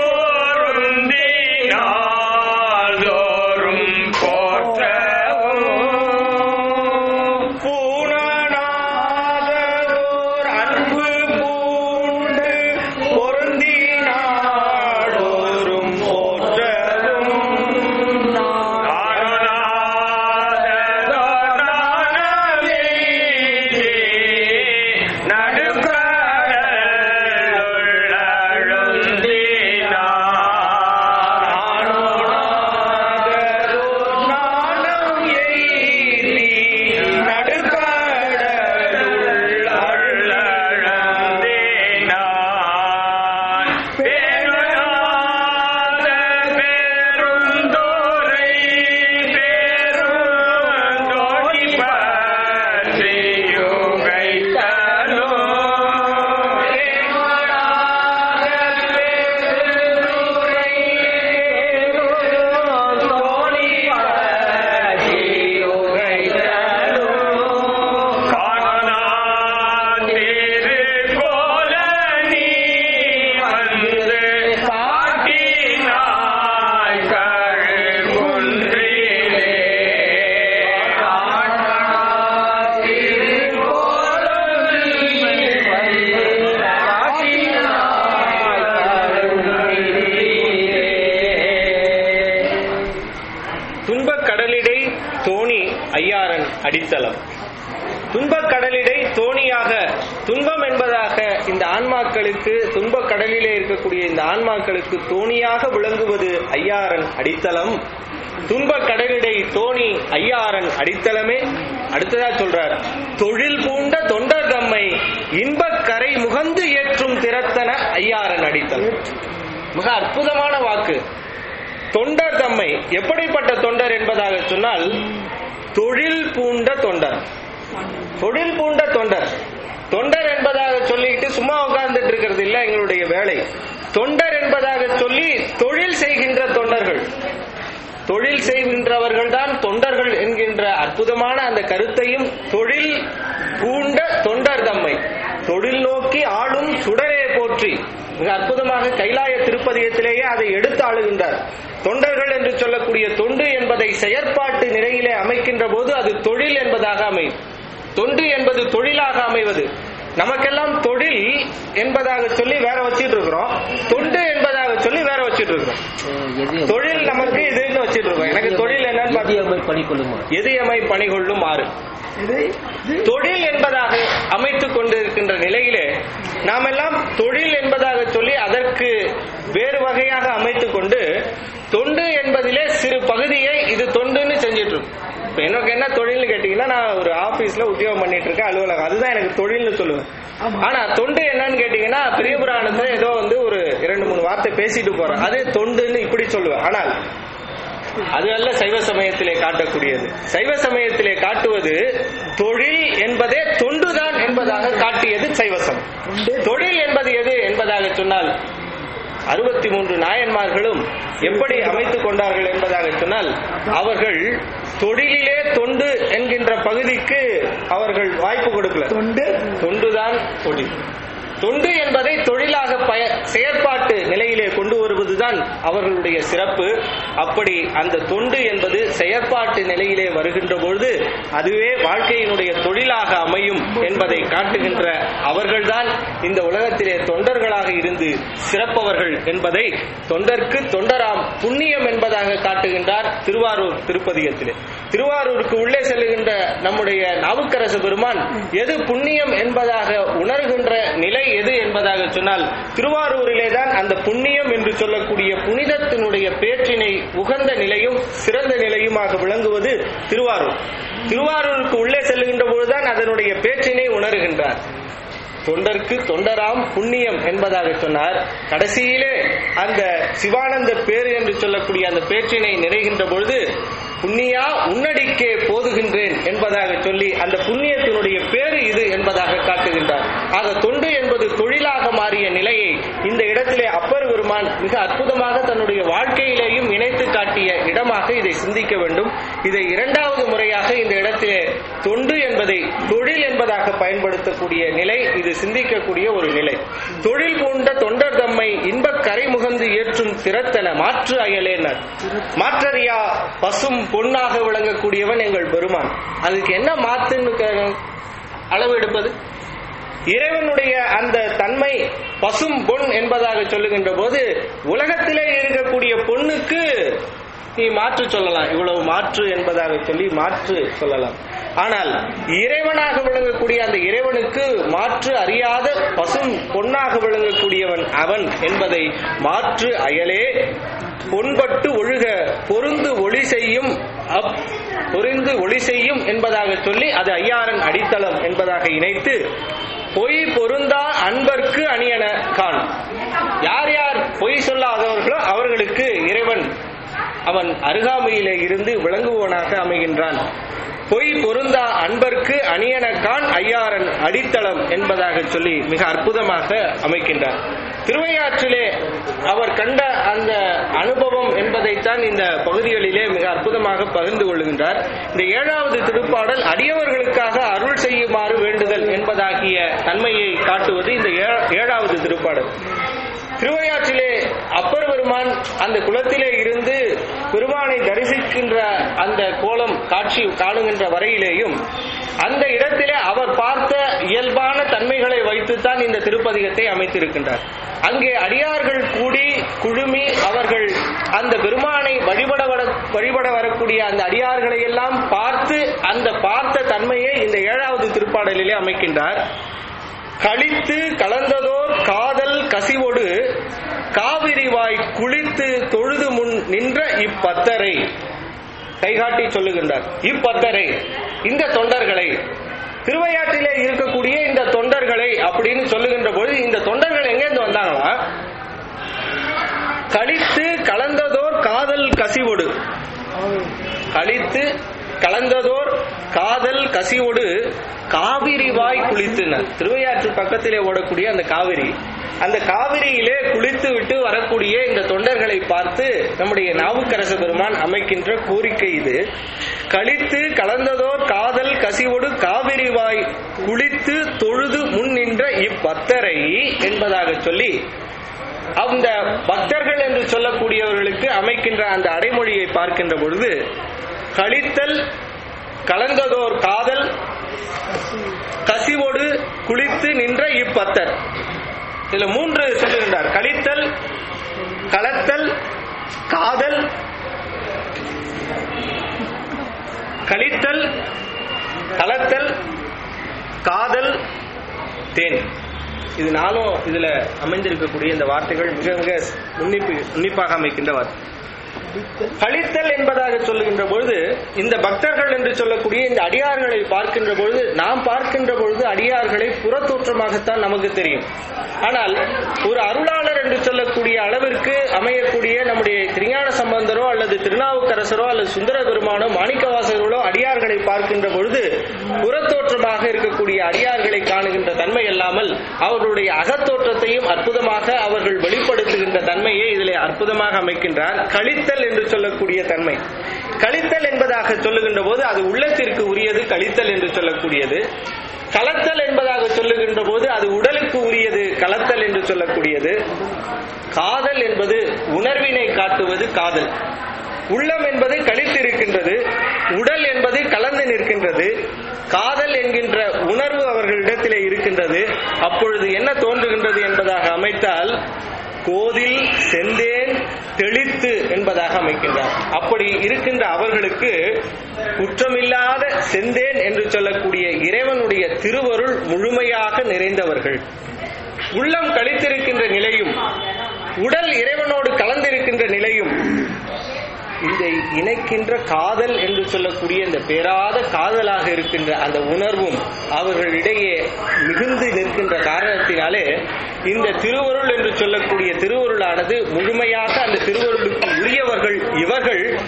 பொருந்தினால் தோறும் போற்றவும் பூரணாததோர் அன்பு பூண்டு பொருந்தினாடோறும் போற்றவும் நாணம் எய்தி நடுக்கடலுள் துன்பக் கடலிடை தோணி ஐயாரன் அடித்தளம் துன்பக் கடலிடை தோணியாக துன்பம் என்பதாக இந்த ஆன்மாக்களுக்கு துன்பக் கடலிலே இருக்கக்கூடிய இந்த ஆன்மாக்களுக்கு தோணியாக விளங்குவது ஐயாரன் அடித்தளம் துன்பக் கடலிடை தோணி ஐயாரன் அடித்தளமே அடுத்ததா சொல்றார் தொழில் பூண்ட தொண்டர் தம்மை இன்பக் கரை முகந்து ஏற்றும் திறத்தன ஐயாரன் அடித்தளம் மிக அற்புதமான வாக்கு தொண்டர் தம்மை எப்படிப்பட்ட தொண்டர் என்பதாக சொன்னால் தொழில் பூண்ட தொண்டர் தொழில் பூண்ட தொண்டர் தொண்டர் என்பதாக சொல்லிட்டு சும்மா உட்கார்ந்துட்டு இருக்கிறது இல்ல எங்களுடைய வேலை தொண்டர் என்பதாக சொல்லி தொழில் செய்கின்ற தொண்டர்கள் தொழில் செய்கின்றவர்கள் தான் தொண்டர்கள் என்கின்ற அற்புதமான அந்த கருத்தையும் தொழில் பூண்ட தொண்டர் தம்மை தொழில் நோக்கி ஆளும் சுடரே போற்றி மிக அற்புதமாக கைலாய திருப்பதியத்திலேயே அதை எடுத்து ஆளுகின்றார் தொண்டர்கள் என்று சொல்லக்கூடிய தொண்டு என்பதை செயற்பாட்டு நிலையிலே அமைக்கின்ற போது அது தொழில் என்பதாக அமையும் தொண்டு என்பது தொழிலாக அமைவது நமக்கெல்லாம் தொழில் என்பதாக சொல்லி வேற வச்சிட்டு இருக்கிறோம் தொண்டு என்பதாக சொல்லி வேற வச்சிட்டு இருக்கிறோம் எது தொழில் நமக்கு இதுன்னு வச்சிட்டு இருக்கோம் எனக்கு தொழில் என்னன்னு பார்த்தீங்கன்னா எதியமை பணிக்கொள்ளுமா எதியமை பணிகொள்ளும் ஆறு தொழில் என்பதாக அமைத்துக் கொண்டிருக்கின்ற நிலையிலே நாம் எல்லாம் தொழில் என்பதாக சொல்லி அதற்கு வேறு வகையாக அமைத்துக் கொண்டு தொண்டு என்பதிலே சிறு பகுதியை இது தொண்டுன்னு செஞ்சிட்டு இருக்கோம் இப்ப எனக்கு என்ன தொழில்னு கேட்டீங்கன்னா நான் ஒரு ஆபீஸ்ல உத்தியோகம் பண்ணிட்டு இருக்கேன் அலுவலகம் அதுதான் எனக்கு தொழில்னு சொல்லுவேன் ஆனா தொண்டு என்னன்னு கேட்டீங்கன்னா பெரிய புராணத்துல ஏதோ வந்து ஒரு இரண்டு மூணு வார்த்தை பேசிட்டு போறேன் அது தொண்டுன்னு இப்படி சொல்லுவேன் ஆனால் அது அல்ல சைவ சமயத்திலே காட்டக்கூடியது சைவ சமயத்திலே காட்டுவது தொழில் என்பதே தொண்டுதான் என்பதாக காட்டியது சைவ சமயம் தொழில் என்பது எது என்பதாக சொன்னால் அறுபத்தி மூன்று நாயன்மார்களும் எப்படி அமைத்துக் கொண்டார்கள் என்பதாக சொன்னால் அவர்கள் தொழிலிலே தொண்டு என்கின்ற பகுதிக்கு அவர்கள் வாய்ப்பு கொடுக்கல தொண்டு தொண்டுதான் தொழில் தொண்டு என்பதை தொழிலாக பய செயற்பாட்டு நிலையிலே கொண்டு வருவதுதான் அவர்களுடைய சிறப்பு அப்படி அந்த தொண்டு என்பது செயற்பாட்டு நிலையிலே வருகின்ற பொழுது அதுவே வாழ்க்கையினுடைய தொழிலாக அமையும் என்பதை காட்டுகின்ற அவர்கள்தான் இந்த உலகத்திலே தொண்டர்களாக இருந்து சிறப்பவர்கள் என்பதை தொண்டர்க்கு தொண்டராம் புண்ணியம் என்பதாக காட்டுகின்றார் திருவாரூர் திருப்பதிகத்திலே திருவாரூருக்கு உள்ளே செல்லுகின்ற நம்முடைய நாவுக்கரசு பெருமான் எது புண்ணியம் என்பதாக உணர்கின்ற நிலை எது என்பதாக சொன்னால் திருவாரூரிலே தான் அந்த புண்ணியம் என்று சொல்லக்கூடிய புனிதத்தினுடைய பேற்றினை உகந்த நிலையும் சிறந்த நிலையுமாக விளங்குவது திருவாரூர் திருவாரூருக்கு உள்ளே செல்லுகின்ற பொழுதுதான் அதனுடைய பேற்றினை உணர்கின்றார் தொண்டர்க்கு தொண்டராம் புண்ணியம் என்பதாக சொன்னார் கடைசியிலே அந்த சிவானந்த பேர் என்று சொல்லக்கூடிய அந்த பேற்றினை நிறைகின்ற பொழுது புண்ணியா உன்னடிக்கே போதுகின்றேன் என்பதாக சொல்லி அந்த புண்ணியத்தினுடைய பேரு இது என்பதாக காட்டுகின்றார் ஆக தொண்டு என்பது தொழிலாக மாறிய நிலையை இந்த இடத்திலே அப்பர் பெருமான் மிக அற்புதமாக தன்னுடைய வாழ்க்கையிலேயும் இணைத்து காட்டிய இடமாக இதை சிந்திக்க வேண்டும் இதை இரண்டாவது முறையாக இந்த இடத்திலே தொண்டு என்பதை தொழில் என்பதாக பயன்படுத்தக்கூடிய நிலை இது சிந்திக்கக்கூடிய ஒரு நிலை தொழில் பூண்ட தொண்டர் தம்மை இன்பக் கரை முகந்து ஏற்றும் திறத்தன மாற்று அயலேனர் மாற்றறியா பசும் பொன்னாக விளங்கக்கூடியவன் எங்கள் பெருமான் அதுக்கு என்ன மாத்துன்னு கே- அளவு எடுப்பது இறைவனுடைய அந்த தன்மை பசும் பொன் என்பதாக சொல்லுகின்ற போது உலகத்திலே இருக்கக்கூடிய பொண்ணுக்கு நீ மாற்று சொல்லலாம் இவ்வளவு மாற்று என்பதாக சொல்லி மாற்று சொல்லலாம் ஆனால் இறைவனாக விளங்கக்கூடிய அந்த இறைவனுக்கு மாற்று அறியாத பசும் பொன்னாக விளங்கக்கூடியவன் அவன் என்பதை மாற்று அயலே பொன்பட்டு ஒழுக பொருந்து ஒளி செய்யும் அப் பொருந்து ஒளி செய்யும் என்பதாக சொல்லி அது ஐயாரன் அடித்தளம் என்பதாக இணைத்து பொய் பொருந்தா அன்பர்க்கு அணியன காண் யார் யார் பொய் சொல்லாதவர்களோ அவர்களுக்கு இறைவன் அவன் அருகாமையிலே இருந்து விளங்குவோனாக அமைகின்றான் பொய் பொருந்தா அன்பர்க்கு அணியனக்கான் ஐயாரன் அடித்தளம் என்பதாக சொல்லி மிக அற்புதமாக அமைக்கின்றார் திருவையாற்றிலே அவர் கண்ட அந்த அனுபவம் என்பதைத்தான் இந்த பகுதிகளிலே மிக அற்புதமாக பகிர்ந்து கொள்கின்றார் இந்த ஏழாவது திருப்பாடல் அடியவர்களுக்காக அருள் செய்யுமாறு வேண்டுதல் என்பதாகிய தன்மையை காட்டுவது இந்த ஏ- ஏழாவது திருப்பாடல் திருவையாற்றிலே அப்பர் பெருமான் அந்த குளத்திலே இருந்து பெருமானை தரிசிக்கின்ற அந்த கோலம் காட்சி காணுகின்ற வரையிலேயும் அந்த இடத்திலே அவர் பார்த்த இயல்பான தன்மைகளை வைத்துத்தான் இந்த திருப்பதிகத்தை அமைத்திருக்கின்றார் அங்கே அடியார்கள் கூடி குழுமி அவர்கள் அந்த பெருமானை வழிபட வர- வழிபட வரக்கூடிய அந்த அடியார்களை எல்லாம் பார்த்து அந்த பார்த்த தன்மையை இந்த ஏழாவது திருப்பாடலிலே அமைக்கின்றார் கழித்து கலந்ததோர் காதல் கசிவொடு காவிரிவாய் குளித்து தொழுது முன் நின்ற இப்பத்தரை கைகாட்டி சொல்லுகின்றார் இப்பத்தரை இந்த தொண்டர்களை திருவையாற்றிலே இருக்கக்கூடிய இந்த தொண்டர்களை அப்படின்னு சொல்லுகின்ற பொழுது இந்த தொண்டர்கள் எங்கேருந்து வந்தாங்களா கழித்து கலந்ததோர் காதல் கசிவொடு கழித்து கலந்ததோர் காதல் கசிவோடு காவிரி வாய் குளித்துனர் திருவையாற்று பக்கத்திலே ஓடக்கூடிய அந்த காவிரி அந்த காவிரியிலே குளித்து விட்டு வரக்கூடிய இந்த தொண்டர்களை பார்த்து நம்முடைய நாவுக்கரச பெருமான் அமைக்கின்ற கோரிக்கை இது கழித்து கலந்ததோர் காதல் கசிவோடு காவிரி வாய் குளித்து தொழுது முன் நின்ற இப்பத்தரை என்பதாக சொல்லி அந்த பக்தர்கள் என்று சொல்லக்கூடியவர்களுக்கு அமைக்கின்ற அந்த அடைமொழியை பார்க்கின்ற பொழுது கழித்தல் கலந்ததோர் காதல் கசிவோடு குளித்து நின்ற இப்பத்தர் இதுல மூன்று சொல்லுகின்றார் கழித்தல் கலத்தல் காதல் கழித்தல் கலத்தல் காதல் தேன் இது நாளும் இதுல அமைந்திருக்கக்கூடிய இந்த வார்த்தைகள் மிக மிக உன்னிப்பு உன்னிப்பாக அமைக்கின்ற வார்த்தை கழித்தல் என்பதாக சொல்லுகின்ற பொழுது இந்த பக்தர்கள் என்று சொல்லக்கூடிய இந்த அடியார்களை பார்க்கின்ற பொழுது நாம் பார்க்கின்ற பொழுது அடியார்களை புறத்தோற்றமாகத்தான் நமக்கு தெரியும் ஆனால் ஒரு அருளாளர் என்று சொல்லக்கூடிய அளவிற்கு அமையக்கூடிய நம்முடைய திருஞான சம்பந்தரோ அல்லது திருநாவுக்கரசரோ அல்லது சுந்தர பெருமானோ மாணிக்கவாசகர்களோ அடியார்களை பார்க்கின்ற பொழுது புறத்தோற்றமாக இருக்கக்கூடிய அடியார்களை காணுகின்ற தன்மை அல்லாமல் அவர்களுடைய அகத்தோற்றத்தையும் அற்புதமாக அவர்கள் வெளிப்படுத்துகின்ற தன்மையை இதிலே அற்புதமாக அமைக்கின்றார் கழித்தல் என்று சொல்லக்கூடிய தன்மை கழித்தல் என்பதாக சொல்லுகின்ற போது அது உள்ளத்திற்கு உரியது கழித்தல் என்று சொல்லக்கூடியது கலத்தல் என்பதாக சொல்லுகின்ற போது அது உடலுக்கு உரியது கலத்தல் என்று சொல்லக்கூடியது காதல் என்பது உணர்வினை காட்டுவது காதல் உள்ளம் என்பது கழித்திருக்கின்றது உடல் என்பது கலந்து நிற்கின்றது காதல் என்கின்ற உணர்வு அவர்களிடத்திலே இருக்கின்றது அப்பொழுது என்ன தோன்றுகின்றது என்பதாக அமைத்தால் கோதில் செந்தேன் தெளித்து என்பதாக அமைக்கின்றார் அப்படி இருக்கின்ற அவர்களுக்கு குற்றமில்லாத செந்தேன் என்று சொல்லக்கூடிய இறைவனுடைய திருவருள் முழுமையாக நிறைந்தவர்கள் உள்ளம் கழித்திருக்கின்ற நிலையும் உடல் இறைவனோடு கலந்திருக்கின்ற நிலையும் இந்த இணைக்கின்ற காதல் என்று சொல்லக்கூடிய இந்த பேராத காதலாக இருக்கின்ற அந்த உணர்வும் அவர்களிடையே மிகுந்து நிற்கின்ற காரணத்தினாலே இந்த திருவருள் என்று சொல்லக்கூடிய திருவருளானது முழுமையாக அந்த திருவருளுக்கு உரியவர்கள் இவர்கள்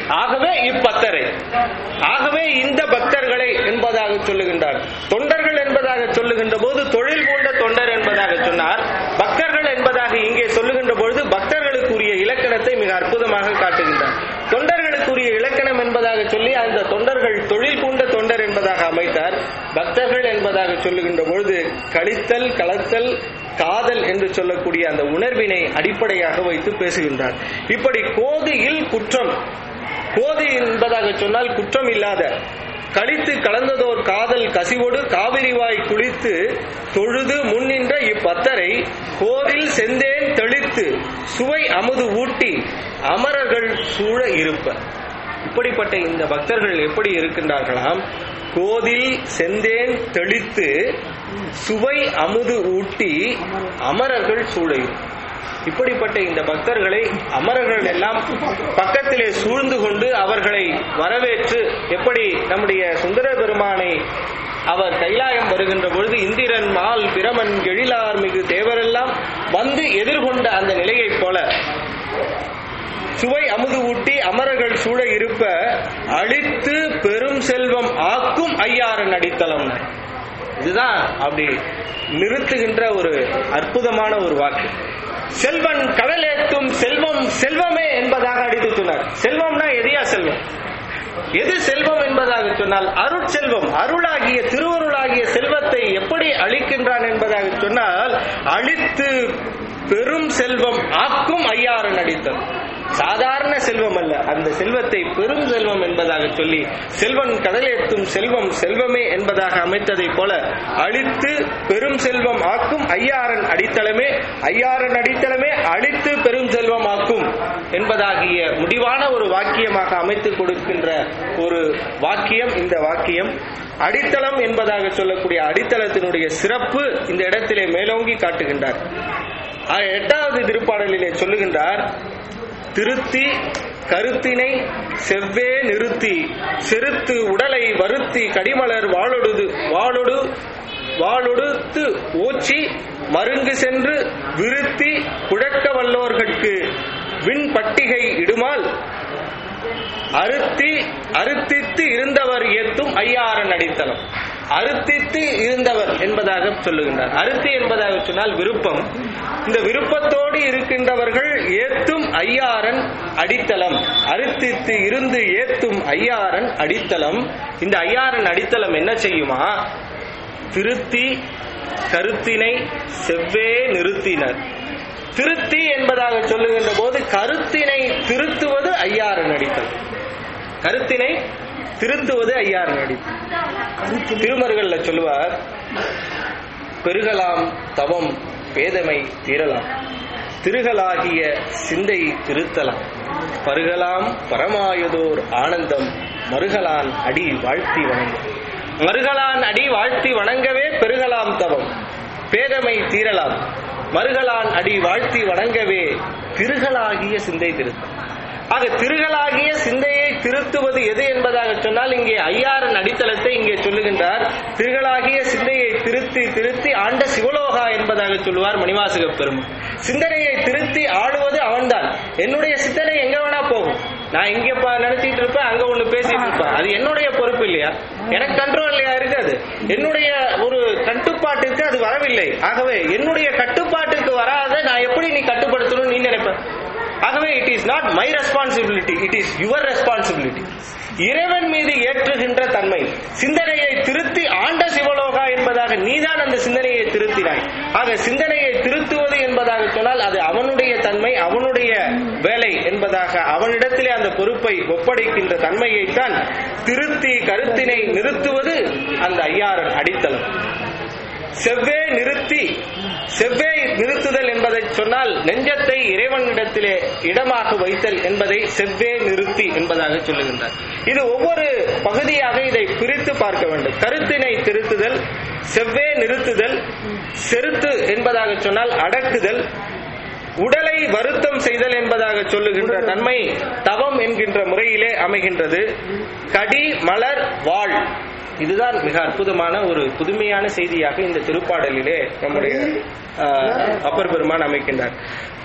ஆகவே இப்பத்தரை ஆகவே இந்த பக்தர்களை என்பதாக சொல்லுகின்றார் தொண்டர்கள் என்பதாக சொல்லுகின்ற போது தொழில் கொண்ட தொண்டர் என்பதாக சொன்னார் பக்தர்கள் என்பதாக இங்கே சொல்லுகின்ற பொழுது பக்தர்களுக்குரிய இலக்கணத்தை மிக அற்புதமாக காட்டுகின்றார் தொண்டர்களுக்குரிய இலக்கணம் என்பதாக சொல்லி அந்த தொண்டர்கள் தொழில் பூண்ட தொண்டர் என்பதாக அமைத்தார் பக்தர்கள் என்பதாக சொல்லுகின்ற பொழுது கழித்தல் கலத்தல் காதல் என்று சொல்லக்கூடிய அந்த உணர்வினை அடிப்படையாக வைத்து பேசுகின்றார் இப்படி கோதியில் குற்றம் கோதி என்பதாக சொன்னால் குற்றம் இல்லாத கழித்து கலந்ததோர் காதல் கசிவோடு காவிரிவாய் குளித்து தொழுது முன்னின்ற இப்பத்தரை கோதில் செந்தேன் தெளித்து சுவை அமுது ஊட்டி அமரர்கள் சூழ இருப்ப இப்படிப்பட்ட இந்த பக்தர்கள் எப்படி இருக்கின்றார்களாம் கோதில் செந்தேன் தெளித்து சுவை அமுது ஊட்டி அமரர்கள் சூழ இருப்ப இப்படிப்பட்ட இந்த பக்தர்களை அமரர்கள் எல்லாம் பக்கத்திலே சூழ்ந்து கொண்டு அவர்களை வரவேற்று எப்படி நம்முடைய சுந்தர பெருமானை அவர் கைலாயம் வருகின்ற பொழுது இந்திரன் மால் பிரமன் எழிலார் மிகு தேவரெல்லாம் வந்து எதிர்கொண்ட அந்த நிலையைப் போல சுவை அமுது ஊட்டி அமரர்கள் சூழ இருப்ப அழித்து பெரும் செல்வம் ஆக்கும் ஐயாரன் அடித்தளம் இதுதான் அப்படி நிறுத்துகின்ற ஒரு அற்புதமான ஒரு வாக்கு செல்வன் கடலேத்தும் செல்வம் செல்வமே என்பதாக அடித்து சொன்னார் செல்வம்னா எதையா செல்வம் எது செல்வம் என்பதாக சொன்னால் அருட்செல்வம் அருளாகிய திருவருளாகிய செல்வத்தை எப்படி அளிக்கின்றான் என்பதாக சொன்னால் அழித்து பெரும் செல்வம் ஆக்கும் ஐயாரன் அடித்தல் சாதாரண செல்வம் அல்ல அந்த செல்வத்தை பெரும் செல்வம் என்பதாக சொல்லி செல்வன் கடலேத்தும் செல்வம் செல்வமே என்பதாக அமைத்ததைப் போல அழித்து பெரும் செல்வம் ஆக்கும் ஐயாரன் அடித்தளமே ஐயாரன் அடித்தளமே அழித்து பெரும் செல்வம் ஆக்கும் என்பதாகிய முடிவான ஒரு வாக்கியமாக அமைத்து கொடுக்கின்ற ஒரு வாக்கியம் இந்த வாக்கியம் அடித்தளம் என்பதாக சொல்லக்கூடிய அடித்தளத்தினுடைய சிறப்பு இந்த இடத்திலே மேலோங்கி காட்டுகின்றார் ஆஹ் எட்டாவது திருப்பாடலிலே சொல்லுகின்றார் திருத்தி கருத்தினை செவ்வே நிறுத்தி செருத்து உடலை வருத்தி கடிமலர் வாழொடுது வாழொடு வாளொடுத்து ஓச்சி மருங்கு சென்று விருத்தி குழக்க வல்லோர்கட்கு விண் பட்டிகை இடுமால் அறுத்தி அறுத்தித்து இருந்தவர் ஏத்தும் ஐயாரன் அடித்தளம் அறுத்தித்து இருந்தவர் என்பதாக சொல்லுகின்றார் அறுத்தி என்பதாக சொன்னால் விருப்பம் இந்த விருப்பத்தோடு இருக்கின்றவர்கள் ஏத்தும் ஐயாரன் அடித்தளம் அறுத்தித்து இருந்து ஏத்தும் ஐயாரன் அடித்தளம் இந்த ஐயாரன் அடித்தளம் என்ன செய்யுமா திருத்தி கருத்தினை செவ்வே நிறுத்தினர் திருத்தி என்பதாக சொல்லுகின்ற போது கருத்தினை திருத்துவது ஐயாரன் அடித்தல் கருத்தினை திருத்துவது ஐயாரன் அடித்தல் திருமருகல்ல சொல்லுவார் பெருகலாம் தவம் பேதமை தீரலாம் திருகலாகிய சிந்தை திருத்தலாம் பருகலாம் பரமாயதோர் ஆனந்தம் மருகலான் அடி வாழ்த்தி வணங்க மருகலான் அடி வாழ்த்தி வணங்கவே பெருகலாம் தவம் பேதமை தீரலாம் மருகலான் அடி வாழ்த்தி வணங்கவே திருகலாகிய சிந்தை திருத்தம் ஆக திருகலாகிய சிந்தையை திருத்துவது எது என்பதாக சொன்னால் இங்கே ஐயாரன் அடித்தளத்தை இங்கே சொல்லுகின்றார் திருகலாகிய சிந்தையை திருத்தி திருத்தி ஆண்ட சிவலோகா என்பதாக சொல்லுவார் மணிவாசக பெருமாள் சிந்தனையை திருத்தி ஆளுவது அவன்தான் என்னுடைய சிந்தனை எங்க வேணா போகும் நான் இங்க ப- நினைச்சிட்டு இருப்பேன் அங்க ஒண்ணு பேசிட்டு இருப்பேன் அது என்னுடைய பொறுப்பு இல்லையா எனக்கு கண்ட்ரோல் இல்லையா இருக்காது என்னுடைய ஒரு கட்டுப்பாட்டுக்கு அது வரவில்லை ஆகவே என்னுடைய கட்டுப்பாட்டுக்கு வராத நான் எப்படி நீ கட்டுப்படுத்தணும் நீ நினைப்ப ஆகவே it is not my responsibility it is your responsibility இறைவன் மீது ஏற்றுகின்ற தன்மை சிந்தனையை திருத்தி ஆண்ட சிவலோகா என்பதாக நீதான் அந்த சிந்தனையை திருத்தினாய் ஆக சிந்தனையை திருத்துவது என்பதாக சொன்னால் அது அவனுடைய தன்மை அவனுடைய வேலை என்பதாக அவனிடத்திலே அந்த பொறுப்பை ஒப்படைக்கின்ற தன்மையைத்தான் திருத்தி கருத்தினை நிறுத்துவது அந்த ஐயாரன் அடித்தளம் செவ்வே நிறுத்தி செவ்வே நிறுத்துதல் என்பதை சொன்னால் நெஞ்சத்தை இறைவனிடத்திலே இடமாக வைத்தல் என்பதை செவ்வே நிறுத்தி என்பதாக சொல்லுகின்றார் இது ஒவ்வொரு பகுதியாக இதை பிரித்து பார்க்க வேண்டும் கருத்தினை திருத்துதல் செவ்வே நிறுத்துதல் செருத்து என்பதாக சொன்னால் அடக்குதல் உடலை வருத்தம் செய்தல் என்பதாக சொல்லுகின்ற தன்மை தவம் என்கின்ற முறையிலே அமைகின்றது கடி மலர் வாழ் இதுதான் மிக அற்புதமான ஒரு புதுமையான செய்தியாக இந்த திருப்பாடலிலே நம்முடைய ஆஹ், அப்பர் பெருமான் அமைக்கின்றார்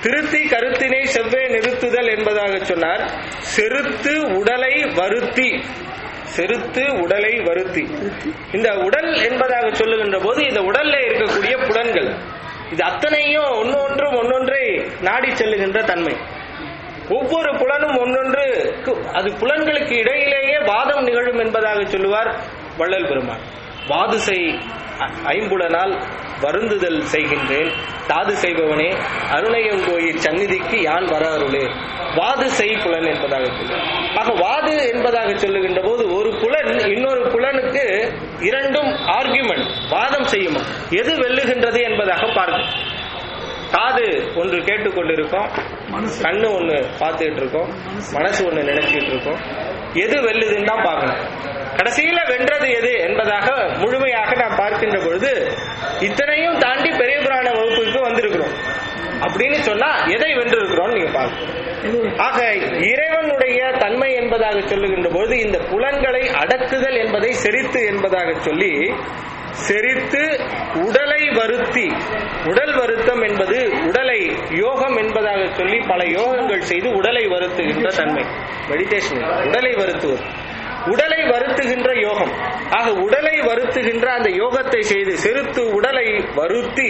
திருத்தி கருத்தினை செவ்வே நிறுத்துதல் என்பதாக சொன்னார் செருத்து உடலை வருத்தி செருத்து உடலை வருத்தி இந்த உடல் என்பதாக சொல்லுகின்ற போது இந்த உடல்ல இருக்கக்கூடிய புலன்கள் இது அத்தனையும் ஒன்னொன்றும் ஒன்னொன்றை நாடி செல்லுகின்ற தன்மை ஒவ்வொரு புலனும் ஒன்னொன்று அது புலன்களுக்கு இடையிலேயே வாதம் நிகழும் என்பதாக சொல்லுவார் வள்ளல் பெருமான் வாதுசை அ- ஐம்புலனால் வருந்துதல் செய்கின்றேன் தாது செய்பவனே அருணையங்கோயில் சந்நிதிக்கு யான் வர அருளே வாது செய் புலன் என்பதாக சொல்லுவார் ஆக வாது என்பதாக சொல்லுகின்ற போது ஒரு புலன் இன்னொரு புலனுக்கு இரண்டும் ஆர்குமெண்ட் வாதம் செய்யுமா எது வெல்லுகின்றது என்பதாக பார்க்கும் காது ஒன்று கேட்டுக்கொண்டிருக்கோம் கண்ணு ஒண்ணு பார்த்துட்டு இருக்கோம் மனசு ஒண்ணு நினைச்சிட்டு இருக்கோம் எது வெல்லுதுன்னு தான் பார்க்கணும் கடைசியில வென்றது எது என்பதாக முழுமையாக நாம் பார்க்கின்ற பொழுது இத்தனையும் தாண்டி பெரிய புராண வகுப்புக்கு வந்திருக்கிறோம் அப்படின்னு சொன்னா எதை வென்றிருக்கிறோம் நீங்க பார்க்கணும் ஆக இறைவனுடைய தன்மை என்பதாக சொல்லுகின்ற பொழுது இந்த புலன்களை அடக்குதல் என்பதை செரித்து என்பதாக சொல்லி செரித்து உடலை வருத்தி உடல் வருத்தம் என்பது உடலை யோகம் என்பதாக சொல்லி பல யோகங்கள் செய்து உடலை வருத்துகின்ற தன்மை மெடிடேஷன் உடலை வருத்துவது உடலை வருத்துகின்ற யோகம் ஆக உடலை வருத்துகின்ற அந்த யோகத்தை செய்து செருத்து உடலை வருத்தி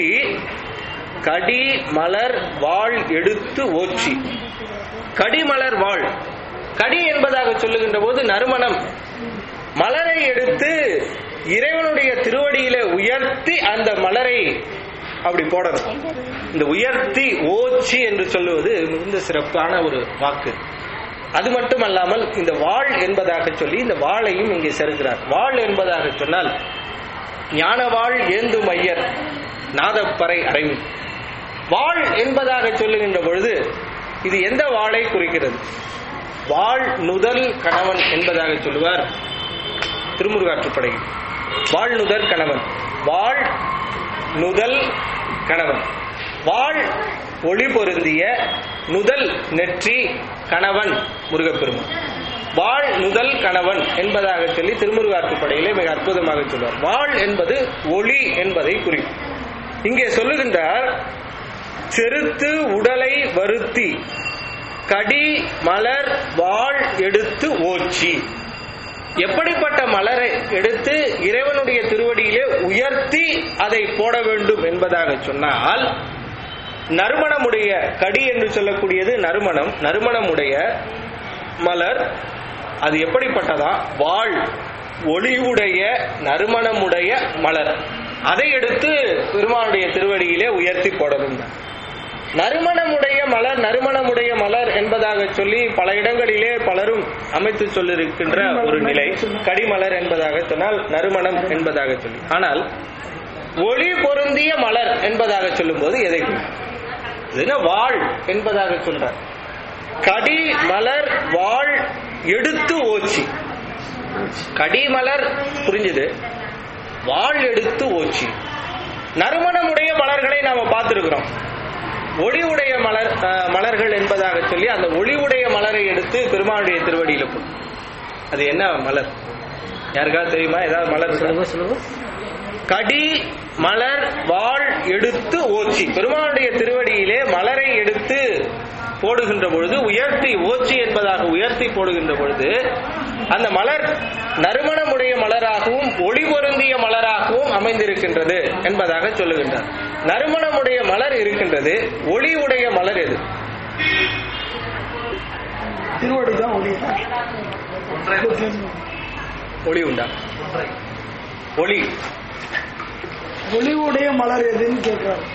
கடி மலர் வாழ் எடுத்து ஓச்சி கடிமலர் வாழ் கடி என்பதாக சொல்லுகின்ற போது நறுமணம் மலரை எடுத்து இறைவனுடைய திருவடியில உயர்த்தி அந்த மலரை அப்படி போடணும் இந்த உயர்த்தி ஓச்சி என்று சொல்லுவது மிகுந்த சிறப்பான ஒரு வாக்கு அது மட்டுமல்லாமல் இந்த வாழ் என்பதாக சொல்லி இந்த வாளையும் இங்கே செருகிறார் வாழ் என்பதாக சொன்னால் ஞானவாள் ஏந்தும் ஐயர் நாதப்பறை அறைவி வாழ் என்பதாக சொல்லுகின்ற பொழுது இது எந்த வாளை குறிக்கிறது வாழ் நுதல் கணவன் என்பதாக சொல்லுவார் திருமுருகாற்றுப்படை வாழ் நுதல் கணவன் வாழ் நுதல் கணவன் வாழ் ஒளி பொருந்திய நுதல் நெற்றி கணவன் முருகப்பெருமான் வாழ் நுதல் கணவன் என்பதாக சொல்லி திருமுருகாற்றுப்படையிலே மிக அற்புதமாக சொல்வார் வாழ் என்பது ஒளி என்பதை குறிக்கும் இங்கே சொல்லுகின்றார் செருத்து உடலை வருத்தி கடி மலர் வாழ் எடுத்து ஓச்சி எப்படிப்பட்ட மலரை எடுத்து இறைவனுடைய திருவடியிலே உயர்த்தி அதை போட வேண்டும் என்பதாக சொன்னால் நறுமணமுடைய கடி என்று சொல்லக்கூடியது நறுமணம் நறுமணமுடைய மலர் அது எப்படிப்பட்டதா வாழ் ஒளிவுடைய நறுமணமுடைய மலர் அதை எடுத்து பெருமானுடைய திருவடியிலே உயர்த்தி போடணும் நறுமணமுடைய மலர் நறுமணமுடைய மலர் என்பதாக சொல்லி பல இடங்களிலே பலரும் அமைத்து சொல்லிருக்கின்ற ஒரு நிலை கடிமலர் என்பதாக சொன்னால் நறுமணம் என்பதாக சொல்லி ஆனால் ஒளி பொருந்திய மலர் என்பதாக சொல்லும்போது எதை குறிக்கும்? இது என்ன வாழ் என்பதாக சொல்றார் கடி மலர் வாழ் எடுத்து ஓச்சி கடிமலர் புரிஞ்சுது வாழ் எடுத்து ஓச்சி நறுமணமுடைய மலர்களை நாம பார்த்திருக்கிறோம் ஒளிவுடைய மலர் அஹ், மலர்கள் என்பதாக சொல்லி அந்த ஒளிவுடைய மலரை எடுத்து பெருமானுடைய திருவடியில போ அது என்ன மலர் யாருக்காவது தெரியுமா ஏதாவது மலர் இருக்கா? கடி மலர் வாழ் எடுத்து ஓச்சி பெருமானுடைய திருவடியிலே மலரை எடுத்து போடுகின்ற பொழுது உயர்த்தி ஓச்சி என்பதாக உயர்த்தி போடுகின்ற பொழுது அந்த மலர் நறுமணமுடைய மலராகவும் ஒளி பொருந்திய மலராகவும் அமைந்திருக்கின்றது என்பதாக சொல்லுகின்றார் நறுமணமுடைய மலர் இருக்கின்றது ஒளி உடைய மலர் எது திருவடி தான் ஒளி ஒளி உண்டா ஒளி ஒளிவுடைய மலர் எதுன்னு கேட்கிறாரு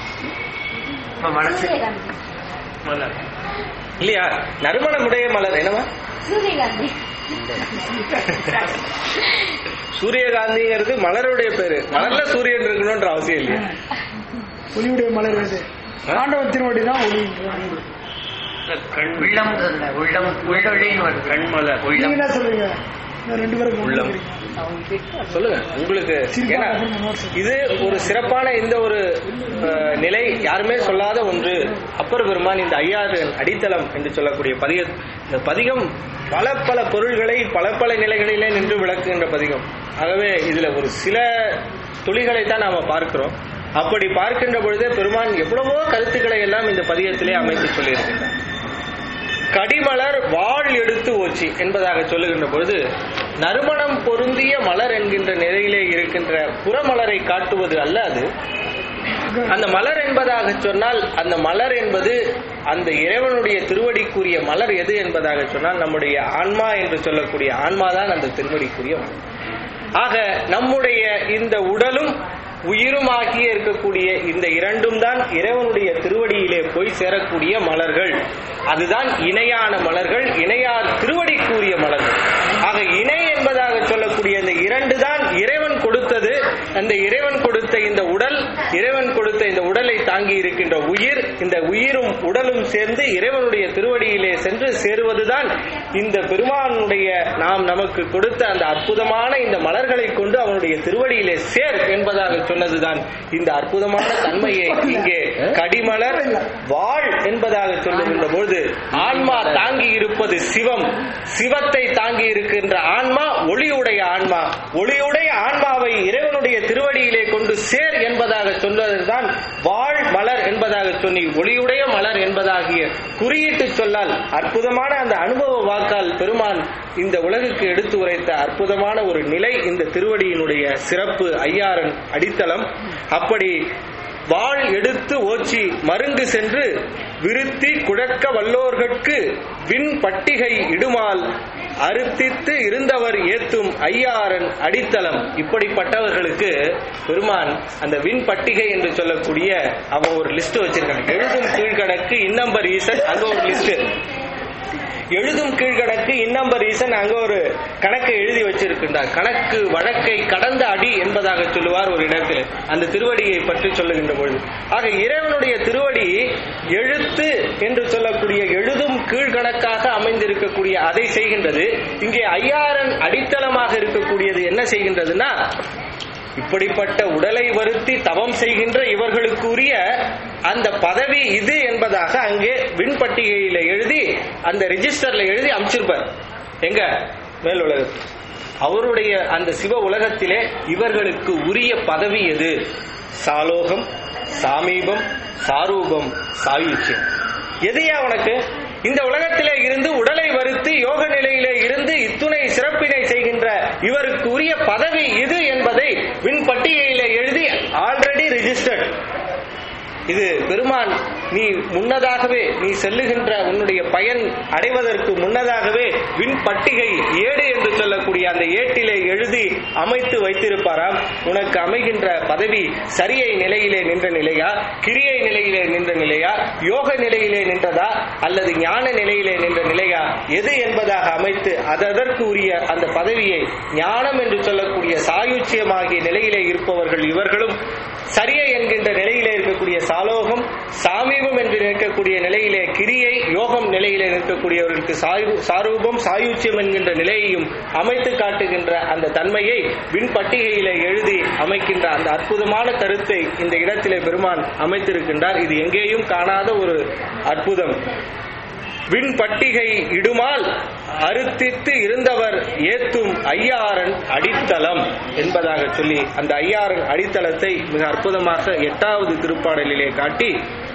மலர் இல்லையா நறுமணமுடைய மலர் என்னவா சூரியகாந்தி சூரியகாந்திங்கிறது மலருடைய பேரு மலர்ல சூரியன் இருக்கணும்ன்ற அவசியம் இல்லையா ஒளிவுடைய மலர் எது ஆண்டவன் திருவடி தான் ஒளி உள்ளம் உள்ளம் உள்ளொழின்னு ஒரு கண்மலர் நீங்க உள்ளம் என்ன சொல்றீங்க இந்த ரெண்டு பேரும் உள்ளம். சொல்லுங்க உங்களுக்கு ஏன்னா இது ஒரு சிறப்பான இந்த ஒரு அஹ், நிலை யாருமே சொல்லாத ஒன்று அப்பர் பெருமான் இந்த ஐயாறு அடித்தளம் என்று சொல்லக்கூடிய பதிக இந்த பதிகம் பல பல பொருள்களை பல பல நிலைகளிலே நின்று விளக்குகின்ற பதிகம் ஆகவே இதுல ஒரு சில துளிகளை தான் நாம பார்க்கிறோம் அப்படி பார்க்கின்ற பொழுதே பெருமான் எவ்வளவோ கருத்துக்களை எல்லாம் இந்த பதியத்திலே அமைத்து சொல்லியிருக்கின்றார் கடிமலர் வாழ் எடுத்து ஓச்சி என்பதாக சொல்லுகின்ற பொழுது நறுமணம் பொருந்திய மலர் என்கின்ற நிலையிலே இருக்கின்ற புறமலரை காட்டுவது அல்ல அது அந்த மலர் என்பதாக சொன்னால் அந்த மலர் என்பது அந்த இறைவனுடைய திருவடிக்குரிய மலர் எது என்பதாக சொன்னால் நம்முடைய ஆன்மா என்று சொல்லக்கூடிய ஆன்மாதான் அந்த திருவடிக்குரிய மலர் ஆக நம்முடைய இந்த உடலும் உயிருமாகிய இருக்கக்கூடிய இந்த இரண்டும் தான் இறைவனுடைய திருவடியிலே போய் சேரக்கூடிய மலர்கள் அதுதான் இணையான மலர்கள் இணையார் திருவடிக்குரிய மலர்கள் ஆக இணை என்பதாக சொல்லக்கூடிய இந்த இரண்டு தான் இறைவன் கொடுத்தது அந்த இறைவன் கொடுத்த இந்த உடல் இறைவன் கொடுத்த இந்த உடலை தாங்கி இருக்கின்ற உயிர் இந்த உயிரும் உடலும் சேர்ந்து இறைவனுடைய திருவடியிலே சென்று சேருவதுதான் இந்த பெருமானுடைய நாம் நமக்கு கொடுத்த அந்த அற்புதமான இந்த மலர்களை கொண்டு அவனுடைய திருவடியிலே சேர் என்பதாக சொன்னதுதான் இந்த அற்புதமான தன்மையை இங்கே கடிமலர் வாழ் என்பதாக சொல்லுகின்ற பொழுது ஆன்மா தாங்கி இருப்பது சிவம் சிவத்தை தாங்கி இருக்கின்ற ஆன்மா ஒளியுடைய ஆன்மா ஒளியுடைய ஆன்மாவை இறைவனுடைய திருவடியிலே கொண்டு சேர் என்பதாக சொன்னதுதான் வாழ் மலர் என்பதாக சொல்லி ஒளியுடைய மலர் என்பதாகிய குறியீட்டு சொல்லால் அற்புதமான அந்த அனுபவ வாக்கால் பெருமான் இந்த உலகுக்கு எடுத்து உரைத்த அற்புதமான ஒரு நிலை இந்த திருவடியினுடைய சிறப்பு ஐயாரன் அடித்தளம் அப்படி வாழ் எடுத்து ஓச்சி மருங்கு சென்று விருத்தி குழக்க வல்லோர்கட்கு விண் பட்டிகை இடுமால் அறுத்தித்து இருந்தவர் ஏத்தும் ஐயாரன் அடித்தளம் இப்படிப்பட்டவர்களுக்கு பெருமான் அந்த விண் பட்டிகை என்று சொல்லக்கூடிய அவன் ஒரு லிஸ்ட் வச்சிருக்காங்க எழுதும் கீழ்கணக்கு இன்னம்பர் ஈசன் அங்க ஒரு லிஸ்ட் எழுதும் கீழ்கணக்கு இன்னம்பர் ஈசன் அங்க ஒரு கணக்கை எழுதி வச்சிருக்கின்றார் கணக்கு வழக்கை கடந்த அடி என்பதாக சொல்லுவார் ஒரு இடத்தில் அந்த திருவடியை பற்றி சொல்லுகின்ற பொழுது ஆக இறைவனுடைய திருவடி எழுத்து என்று சொல்லக்கூடிய எழுதும் கீழ்கணக்காக அமைந்திருக்கக்கூடிய அதை செய்கின்றது இங்கே ஐயாரன் அடித்தளமாக இருக்கக்கூடியது என்ன செய்கின்றதுன்னா இப்படிப்பட்ட உடலை வருத்தி தவம் செய்கின்ற இவர்களுக்குரிய அந்த பதவி இது என்பதாக அங்கே விண்பட்டிகையில எழுதி அந்த ரெஜிஸ்டர்ல எழுதி அமைச்சிருப்பார் எங்க மேல் உலகத்தில் அவருடைய அந்த சிவ உலகத்திலே இவர்களுக்கு உரிய பதவி எது சாலோகம் சாமீபம் சாரூபம் சாயுச்சியம் எதையா உனக்கு இந்த உலகத்திலே இருந்து உடலை வருத்தி யோக நிலையிலே இருந்து இத்துணை சிறப்பினை செய்கின்ற இவருக்கு உரிய பதவி இது என்பதை விண் பட்டியலிலே எழுதி ஆல்ரெடி ரிஜிஸ்டர்ட் இது பெருமான் நீ முன்னதாகவே நீ செல்லுகின்ற உன்னுடைய பயன் அடைவதற்கு முன்னதாகவே விண் பட்டிகை ஏடு என்று சொல்லக்கூடிய அந்த ஏட்டிலே எழுதி அமைத்து வைத்திருப்பாராம் உனக்கு அமைகின்ற பதவி சரியை நிலையிலே நின்ற நிலையா கிரியை நிலையிலே நின்ற நிலையா யோக நிலையிலே நின்றதா அல்லது ஞான நிலையிலே நின்ற நிலையா எது என்பதாக அமைத்து அதற்கு உரிய அந்த பதவியை ஞானம் என்று சொல்லக்கூடிய சாயுச்சியமாகிய நிலையிலே இருப்பவர்கள் இவர்களும் சரியை என்கின்ற நிலையிலே இருக்கக்கூடிய சாலோகம் சாமீபம் என்று நிற்கக்கூடிய நிலையிலே கிரியை யோகம் நிலையிலே நிற்கக்கூடியவர்களுக்கு சாயு- சாரூபம் சாயுச்சியம் என்கின்ற நிலையையும் அமைத்து காட்டுகின்ற அந்த தன்மையை விண்பட்டிகையிலே எழுதி அமைக்கின்ற அந்த அற்புதமான கருத்தை இந்த இடத்திலே பெருமான் அமைத்திருக்கின்றார் இது எங்கேயும் காணாத ஒரு அற்புதம் விண் பட்டிகை இடுமால் அறுத்தித்து இருந்தவர் ஏத்தும் ஐயாரன் அடித்தளம் என்பதாக சொல்லி அந்த ஐயாரன் அடித்தளத்தை மிக அற்புதமாக எட்டாவது திருப்பாடலிலே காட்டி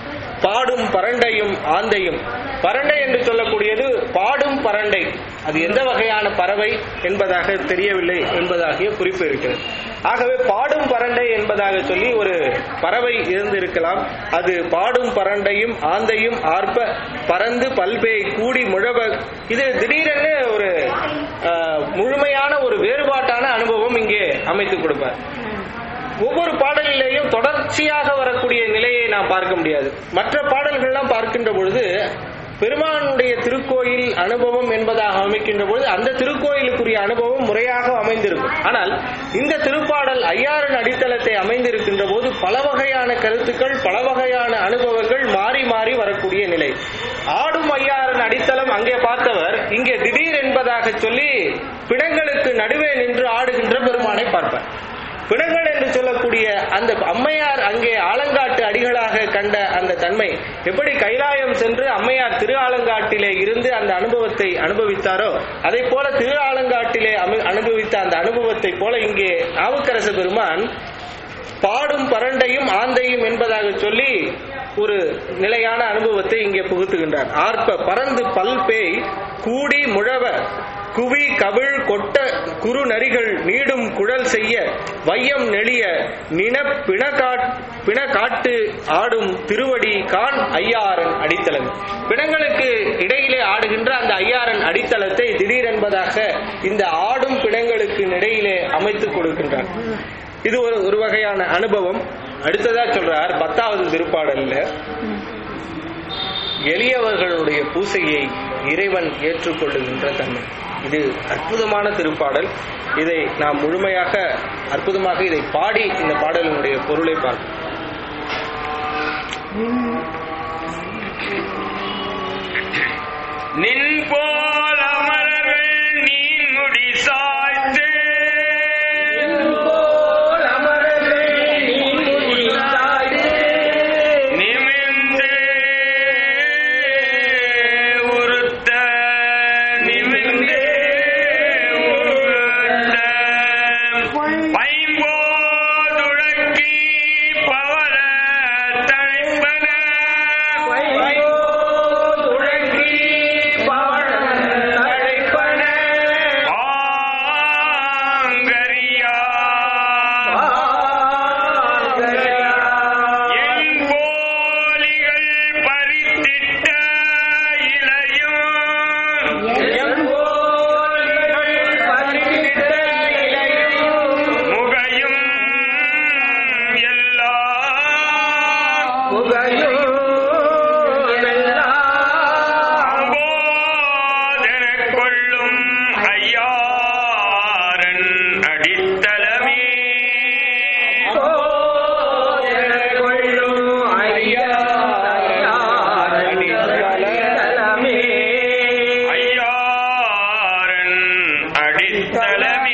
பாடும் பரண்டையும் ஆந்தையும் பரண்டை என்று சொல்லக்கூடியது பாடும் பரண்டை அது எந்த வகையான பறவை என்பதாக தெரியவில்லை என்பதாகிய குறிப்பு இருக்கிறது ஆகவே பாடும் பரண்டை என்பதாக சொல்லி ஒரு பறவை இருந்திருக்கலாம் அது பாடும் பரண்டையும் ஆந்தையும் ஆர்ப்ப பறந்து பல்பேய் கூடி முழவ இது திடீரென ஒரு ஆஹ், முழுமையான ஒரு வேறுபாட்டான அனுபவம் இங்கே அமைத்துக் கொடுப்பார் ஒவ்வொரு பாடலிலேயும் தொடர்ச்சியாக வரக்கூடிய நிலையை நாம் பார்க்க முடியாது மற்ற பாடல்கள்லாம் பார்க்கின்ற பொழுது பெருமானுடைய திருக்கோயில் அனுபவம் என்பதாக அமைக்கின்ற பொழுது அந்த திருக்கோயிலுக்குரிய அனுபவம் முறையாக அமைந்திருக்கும் ஆனால் இந்த திருப்பாடல் ஐயாரன் அடித்தளத்தை அமைந்திருக்கின்ற போது பல வகையான கருத்துக்கள் பல வகையான அனுபவங்கள் மாறி மாறி வரக்கூடிய நிலை ஆடும் ஐயாரன் அடித்தளம் அங்கே பார்த்தவர் இங்கே திடீர் என்பதாக சொல்லி பிணங்களுக்கு நடுவே நின்று ஆடுகின்ற பெருமானை பார்ப்பார் பிணங்கள் என்று சொல்லக்கூடிய அந்த அம்மையார் அங்கே ஆலங்காட்டு அடிகளாக கண்ட அந்த தன்மை எப்படி கைலாயம் சென்று அம்மையார் திரு ஆலங்காட்டிலே இருந்து அந்த அனுபவத்தை அனுபவித்தாரோ அதை போல திரு ஆலங்காட்டிலே அமி- அனுபவித்த அந்த அனுபவத்தை போல இங்கே நாவுக்கரசு பெருமான் பாடும் பரண்டையும் ஆந்தையும் என்பதாக சொல்லி ஒரு நிலையான அனுபவத்தை இங்கே புகுத்துகின்றார் ஆர்ப்ப பறந்து பல்பேய் கூடி முழவ குவி கவிழ் கொட்ட குறு நரிகள் நீடும் குழல் செய்ய வையம் நெளிய நின பிணகாட் பிணகாட்டு ஆடும் திருவடி கான் ஐயாரன் அடித்தளம் பிணங்களுக்கு இடையிலே ஆடுகின்ற அந்த ஐயாரன் அடித்தளத்தை திடீரென்பதாக இந்த ஆடும் பிணங்களுக்கு இடையிலே அமைத்துக் கொடுக்கின்றார் இது ஒரு ஒரு வகையான அனுபவம் அடுத்ததா சொல்றார் பத்தாவது திருப்பாடல்ல எளியவர்களுடைய பூசையை இறைவன் ஏற்றுக்கொள்ளுகின்ற தன்மை இது அற்புதமான திருப்பாடல் இதை நாம் முழுமையாக அற்புதமாக இதை பாடி இந்த பாடலினுடைய பொருளை பார்ப்போம் நின் போல் அமரர்கள் நீன் முடி சாய்த்து நிமிர்ந்து உறுத்த நிமிர்ந்து உறுத்த பைம்போதுழக்கி பவர தழைப்பன ஆங்கரியா என் போலிகள் பறித்திட்ட இலையும் முகையும் எல்லாம் அம்போதன கொள்ளும் ஐயாரன் அடித்தளமே ஐயாரன் அடித்தளமே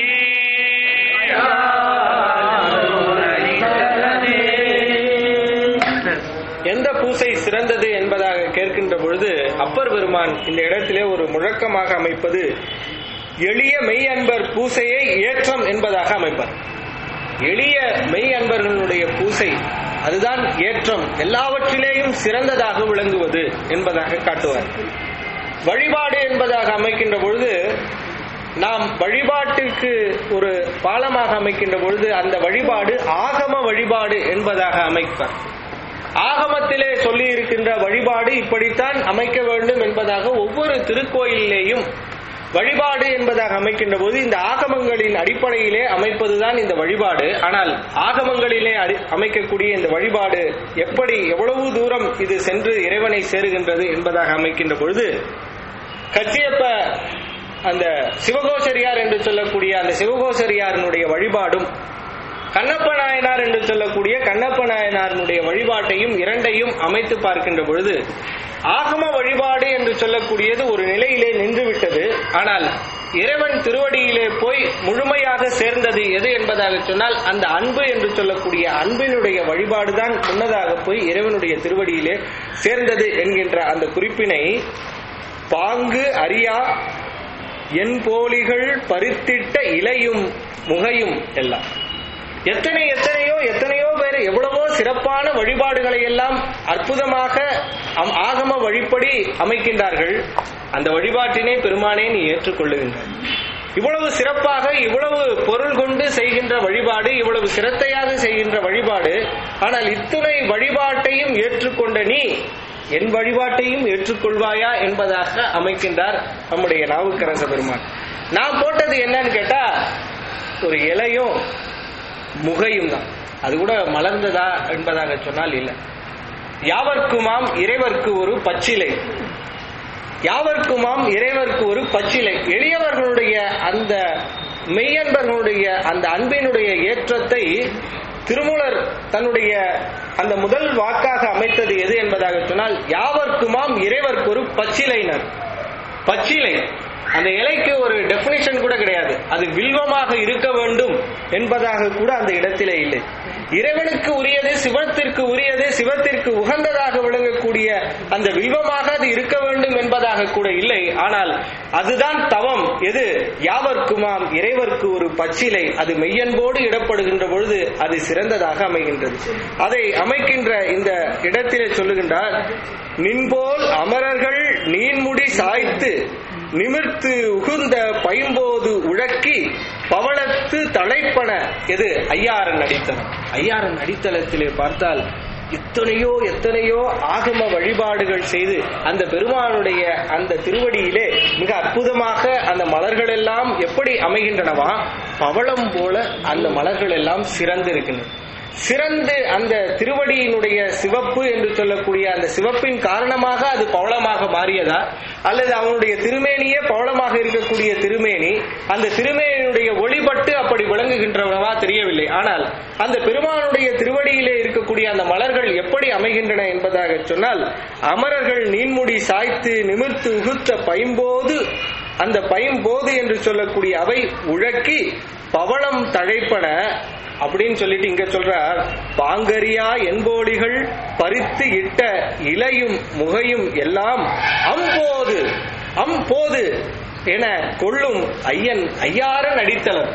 எந்த பூசை சிறந்தது என்பதாக கேட்கின்ற பொழுது அப்பர் பெருமான் இந்த இடத்திலே ஒரு முழக்கமாக அமைப்பது எளிய மெய் அன்பர் பூசையை ஏற்றம் என்பதாக அமைப்பார் எளிய மெய் அன்பர்களுடைய பூசை அதுதான் ஏற்றம் எல்லாவற்றிலேயும் சிறந்ததாக விளங்குவது என்பதாக காட்டுவார் வழிபாடு என்பதாக அமைக்கின்ற பொழுது நாம் வழிபாட்டுக்கு ஒரு பாலமாக அமைக்கின்ற பொழுது அந்த வழிபாடு ஆகம வழிபாடு என்பதாக அமைப்பார் ஆகமத்திலே சொல்லி இருக்கின்ற வழிபாடு இப்படித்தான் அமைக்க வேண்டும் என்பதாக ஒவ்வொரு திருக்கோயிலேயும் வழிபாடு என்பதாக அமைக்கின்ற போது இந்த ஆகமங்களின் அடிப்படையிலே அமைப்பதுதான் இந்த வழிபாடு ஆனால் ஆகமங்களிலே அடி- அமைக்கக்கூடிய இந்த வழிபாடு எப்படி எவ்வளவு தூரம் இது சென்று இறைவனை சேருகின்றது என்பதாக அமைக்கின்ற பொழுது கச்சியப்ப அந்த சிவகோசரியார் என்று சொல்லக்கூடிய அந்த சிவகோசரியாரினுடைய வழிபாடும் கண்ணப்ப நாயனார் என்று சொல்லக்கூடிய கண்ணப்ப நாயனாரினுடைய வழிபாட்டையும் இரண்டையும் அமைத்து பார்க்கின்ற பொழுது ஆகம வழிபாடு என்று சொல்லக்கூடியது ஒரு நிலையிலே நின்றுவிட்டது ஆனால் இறைவன் திருவடியிலே போய் முழுமையாக சேர்ந்தது எது என்பதாக சொன்னால் அந்த அன்பு என்று சொல்லக்கூடிய அன்பினுடைய வழிபாடுதான் முன்னதாக போய் இறைவனுடைய திருவடியிலே சேர்ந்தது என்கின்ற அந்த குறிப்பினை பாங்கு அறியா என் போலிகள் பறித்திட்ட இலையும் முகையும் எல்லாம் எத்தனை எத்தனையோ எத்தனையோ பேர் எவ்வளவோ சிறப்பான வழிபாடுகளை எல்லாம் அற்புதமாக அம் ஆகம வழிப்படி அமைக்கின்றார்கள் அந்த வழிபாட்டினை பெருமானே நீ ஏற்றுக்கொள்ளுகின்றாய் இவ்வளவு சிறப்பாக இவ்வளவு பொருள் கொண்டு செய்கின்ற வழிபாடு இவ்வளவு சிரத்தையாக செய்கின்ற வழிபாடு ஆனால் இத்துணை வழிபாட்டையும் ஏற்றுக்கொண்ட நீ என் வழிபாட்டையும் ஏற்றுக்கொள்வாயா என்பதாக அமைக்கின்றார் நம்முடைய நாவுக்கரச பெருமான் நான் போட்டது என்னன்னு கேட்டா ஒரு இலையும் முகையும் தான் அது கூட மலர்ந்ததா என்பதாக சொன்னால் இல்லை யாவர்க்குமாம் இறைவர்க்கு ஒரு பச்சிலை யாவர்க்குமாம் இறைவர்க்கு ஒரு பச்சிலை எளியவர்களுடைய அந்த மெய்யன்பர்களுடைய அந்த அன்பினுடைய ஏற்றத்தை திருமூலர் தன்னுடைய அந்த முதல் வாக்காக அமைத்தது எது என்பதாக சொன்னால் யாவர்க்குமாம் இறைவர்க்கு ஒரு பச்சிலைனர் பச்சிலை அந்த இலைக்கு ஒரு டெபினிஷன் கூட கிடையாது அது வில்வமாக இருக்க வேண்டும் என்பதாக கூட அந்த இடத்திலே இல்லை இறைவனுக்கு உரியது சிவத்திற்கு உரியது சிவத்திற்கு உகந்ததாக விளங்கக்கூடிய அந்த வில்வமாக அது இருக்க வேண்டும் என்பதாக கூட இல்லை ஆனால் அதுதான் தவம் எது யாவர்க்குமாம் இறைவர்க்கு ஒரு பச்சிலை அது மெய்யன்போடு இடப்படுகின்ற பொழுது அது சிறந்ததாக அமைகின்றது அதை அமைக்கின்ற இந்த இடத்திலே சொல்லுகின்றார் நின்போல் அமரர்கள் நீன்முடி சாய்த்து நிமிர்த்து உகுந்த பைம்போது உழக்கி பவளத்து தலைப்பன எது ஐயாரன் அடித்தளம் ஐயாரன் அடித்தளத்திலே பார்த்தால் எத்தனையோ எத்தனையோ ஆகம வழிபாடுகள் செய்து அந்த பெருமானுடைய அந்த திருவடியிலே மிக அற்புதமாக அந்த மலர்கள் எல்லாம் எப்படி அமைகின்றனவா பவளம் போல அந்த மலர்கள் எல்லாம் சிறந்திருக்கின்றன சிறந்து அந்த திருவடியினுடைய சிவப்பு என்று சொல்லக்கூடிய அந்த சிவப்பின் காரணமாக அது பவளமாக மாறியதா அல்லது அவனுடைய திருமேனியே பவளமாக இருக்கக்கூடிய திருமேனி அந்த திருமேனியுடைய ஒளிபட்டு அப்படி விளங்குகின்றனவா தெரியவில்லை ஆனால் அந்த பெருமானுடைய திருவடியிலே இருக்கக்கூடிய அந்த மலர்கள் எப்படி அமைகின்றன என்பதாக சொன்னால் அமரர்கள் நீன்முடி சாய்த்து நிமிர்த்து உகுத்த பைம்போது அந்த பைம்போது என்று சொல்லக்கூடிய அவை உழக்கி பவளம் தழைப்பன அப்படின்னு சொல்லிட்டு இங்க சொல்றார் பாங்கரியா என்போடிகள் பறித்து இட்ட இலையும் முகையும் எல்லாம் அம்போது அம்போது என கொள்ளும் ஐயன் ஐயாரன் அடித்தளம்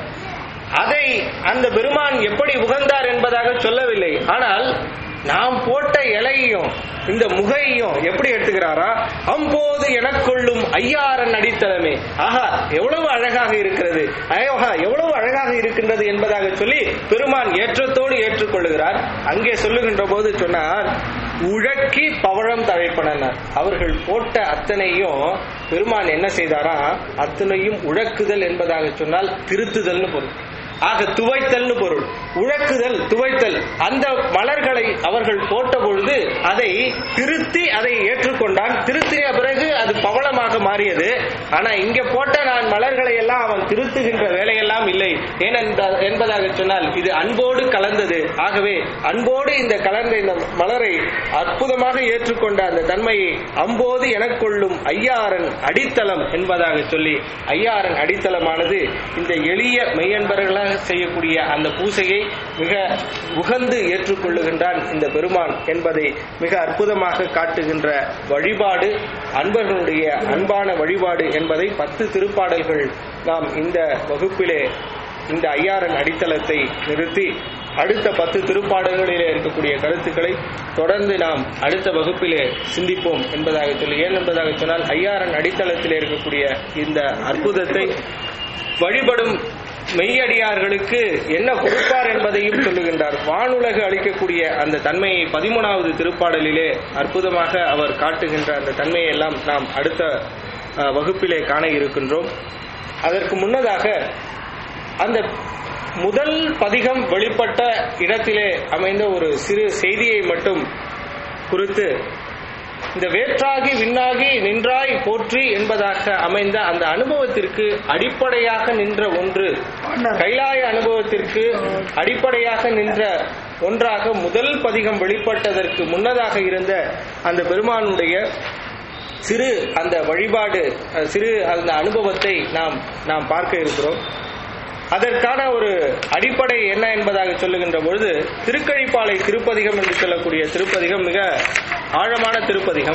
அதை அந்த பெருமான் எப்படி உகந்தார் என்பதாக சொல்லவில்லை ஆனால் நாம் போட்ட இலையையும் இந்த முகையையும் எப்படி எடுத்துக்கிறாரா அம்போது எனக்கொள்ளும் ஐயாரன் அடித்தளமே ஆஹா எவ்வளவு அழகாக இருக்கிறது ஆஹா எவ்வளவு அழகாக இருக்கின்றது என்பதாக சொல்லி பெருமான் ஏற்றத்தோடு ஏற்றுக்கொள்ளுகிறார் அங்கே சொல்லுகின்ற போது சொன்னார் உழக்கி பவழம் தழைப்பனர் அவர்கள் போட்ட அத்தனையும் பெருமான் என்ன செய்தாரா அத்தனையும் உழக்குதல் என்பதாக சொன்னால் திருத்துதல்னு பொருள் ஆக துவைத்தல்னு பொருள் உழக்குதல் துவைத்தல் அந்த மலர்களை அவர்கள் போட்ட பொழுது அதை திருத்தி அதை ஏற்றுக்கொண்டான் திருத்திய பிறகு அது பவளமாக மாறியது ஆனா இங்க போட்ட நான் மலர்களை எல்லாம் அவன் திருத்துகின்ற வேலையெல்லாம் இல்லை ஏனென்ற என்பதாக சொன்னால் இது அன்போடு கலந்தது ஆகவே அன்போடு இந்த கலந்த இந்த மலரை அற்புதமாக ஏற்றுக்கொண்ட அந்த தன்மையை அம்போது எனக்கொள்ளும் ஐயாரன் அடித்தளம் என்பதாக சொல்லி ஐயாரன் அடித்தளமானது இந்த எளிய மெய்யன்பர்களாக செய்யக்கூடிய அந்த பூசையை மிக உகந்து ஏற்றுக்கொள்ளுகின்றான் இந்த பெருமான் என்பதை மிக அற்புதமாக காட்டுகின்ற வழிபாடு அன்பர்களுடைய அன்பான வழிபாடு என்பதை பத்து திருப்பாடல்கள் நாம் இந்த வகுப்பிலே இந்த ஐயாரன் அடித்தளத்தை நிறுத்தி அடுத்த பத்து திருப்பாடல்களிலே இருக்கக்கூடிய கருத்துக்களை தொடர்ந்து நாம் அடுத்த வகுப்பிலே சிந்திப்போம் என்பதாக சொல்லி ஏன் என்பதாக சொன்னால் ஐயாரன் அடித்தளத்திலே இருக்கக்கூடிய இந்த அற்புதத்தை வழிபடும் மெய்யடியார்களுக்கு என்ன கொடுப்பார் என்பதையும் சொல்லுகின்றார் வானுலகு அளிக்கக்கூடிய அந்த தன்மையை பதிமூணாவது திருப்பாடலிலே அற்புதமாக அவர் காட்டுகின்ற அந்த தன்மையை எல்லாம் நாம் அடுத்த அஹ், வகுப்பிலே காண இருக்கின்றோம் அதற்கு முன்னதாக அந்த முதல் பதிகம் வெளிப்பட்ட இடத்திலே அமைந்த ஒரு சிறு செய்தியை மட்டும் குறித்து இந்த வேற்றாகி விண்ணாகி நின்றாய் போற்றி என்பதாக அமைந்த அந்த அனுபவத்திற்கு அடிப்படையாக நின்ற ஒன்று கைலாய அனுபவத்திற்கு அடிப்படையாக நின்ற ஒன்றாக முதல் பதிகம் வெளிப்பட்டதற்கு முன்னதாக இருந்த அந்த பெருமானுடைய சிறு அந்த வழிபாடு அஹ், சிறு அந்த அனுபவத்தை நாம் நாம் பார்க்க இருக்கிறோம் அதற்கான ஒரு அடிப்படை என்ன என்பதாக சொல்லுகின்ற பொழுது திருக்கழிப்பாலை திருப்பதிகம் என்று சொல்லக்கூடிய திருப்பதிகம் மிக ஆழமான திருப்பதிகம்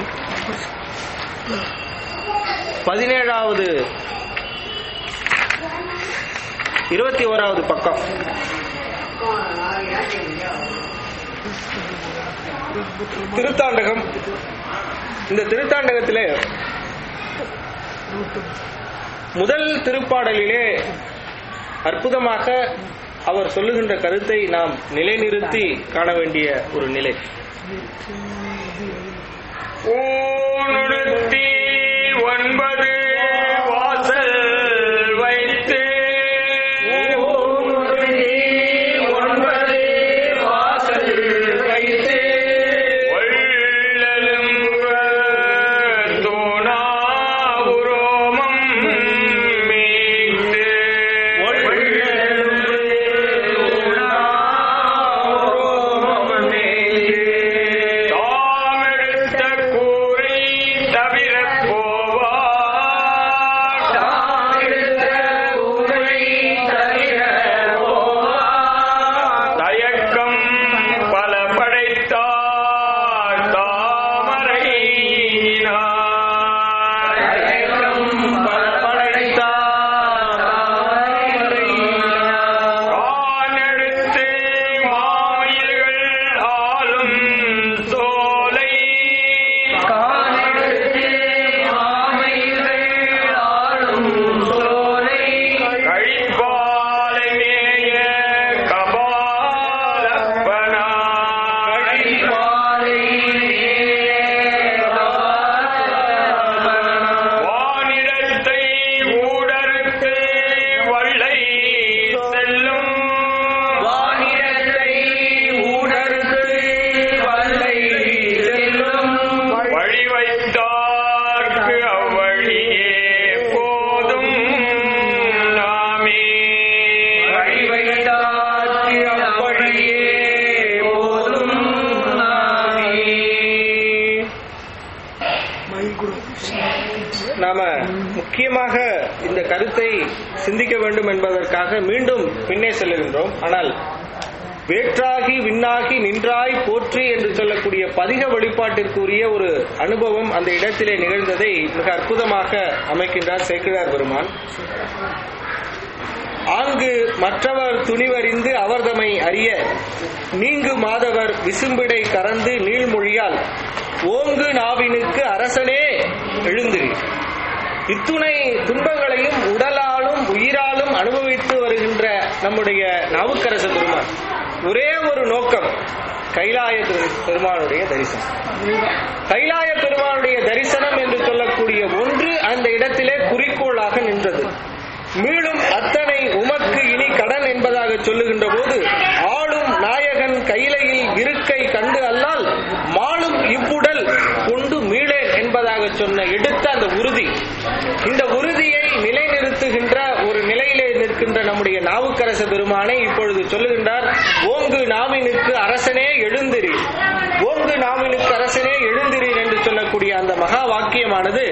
பதினேழாவது இருபத்தி ஓராவது பக்கம் திருத்தாண்டகம் இந்த திருத்தாண்டகத்திலே முதல் திருப்பாடலிலே அற்புதமாக அவர் சொல்லுகின்ற கருத்தை நாம் நிலைநிறுத்தி காண வேண்டிய ஒரு நிலை ஊனுடுத்தி ஒன்பது வாசல் வைத்து ஒன்பது வாசல் வைத்து வள்ளலும் தோணாவுரோமம் மீட்டு தாமெடுத்த கூரை தவிர போவார் முக்கியமாக இந்த கருத்தை சிந்திக்க வேண்டும் என்பதற்காக மீண்டும் பின்னே செல்லுகின்றோம் ஆனால் வேற்றாகி விண்ணாகி நின்றாய் போற்றி என்று சொல்லக்கூடிய பதிக வழிபாட்டிற்குரிய ஒரு அனுபவம் அந்த இடத்திலே நிகழ்ந்ததை மிக அற்புதமாக அமைக்கின்றார் சேக்கிழார் பெருமான் ஆங்கு மற்றவர் துணிவறிந்து அவர்தமை அறிய நீங்கு மாதவர் விசும்பிடை கறந்து நீள்மொழியால் ஓங்கு நாவினுக்கு அரசனே எழுந்திரி இத்துணை துன்பங்களையும் உடலாலும் உயிராலும் அனுபவித்து வருகின்ற நம்முடைய நாவுக்கரச பெருமான் ஒரே ஒரு நோக்கம் கைலாய பெரு- பெருமானுடைய தரிசனம் கைலாய பெருமானுடைய தரிசனம் என்று சொல்லக்கூடிய ஒன்று அந்த இடத்திலே குறிக்கோளாக நின்றது மீளும் அத்தனை உமக்கு இனி கடன் என்பதாக சொல்லுகின்ற போது ஆளும் நாயகன் கையிலையில் இருக்கை கண்டு அல்லால் மாளும் இவ்வுடல் கொண்டு மீளேன் என்பதாக சொன்ன எடுத்த அந்த உறுதி இந்த உறுதியை நிலைநிறுத்துகின்ற ஒரு நிலையிலே நிற்கின்ற நம்முடைய நாவுக்கரச பெருமானை இப்பொழுது சொல்லுகின்றார் ஓங்கு நாவினுக்கு அரசனே எழுந்திரி ஓங்கு நாவினுக்கு அரசனே எழுந்திரி என்று சொல்லக்கூடிய அந்த மகா வாக்கியமானது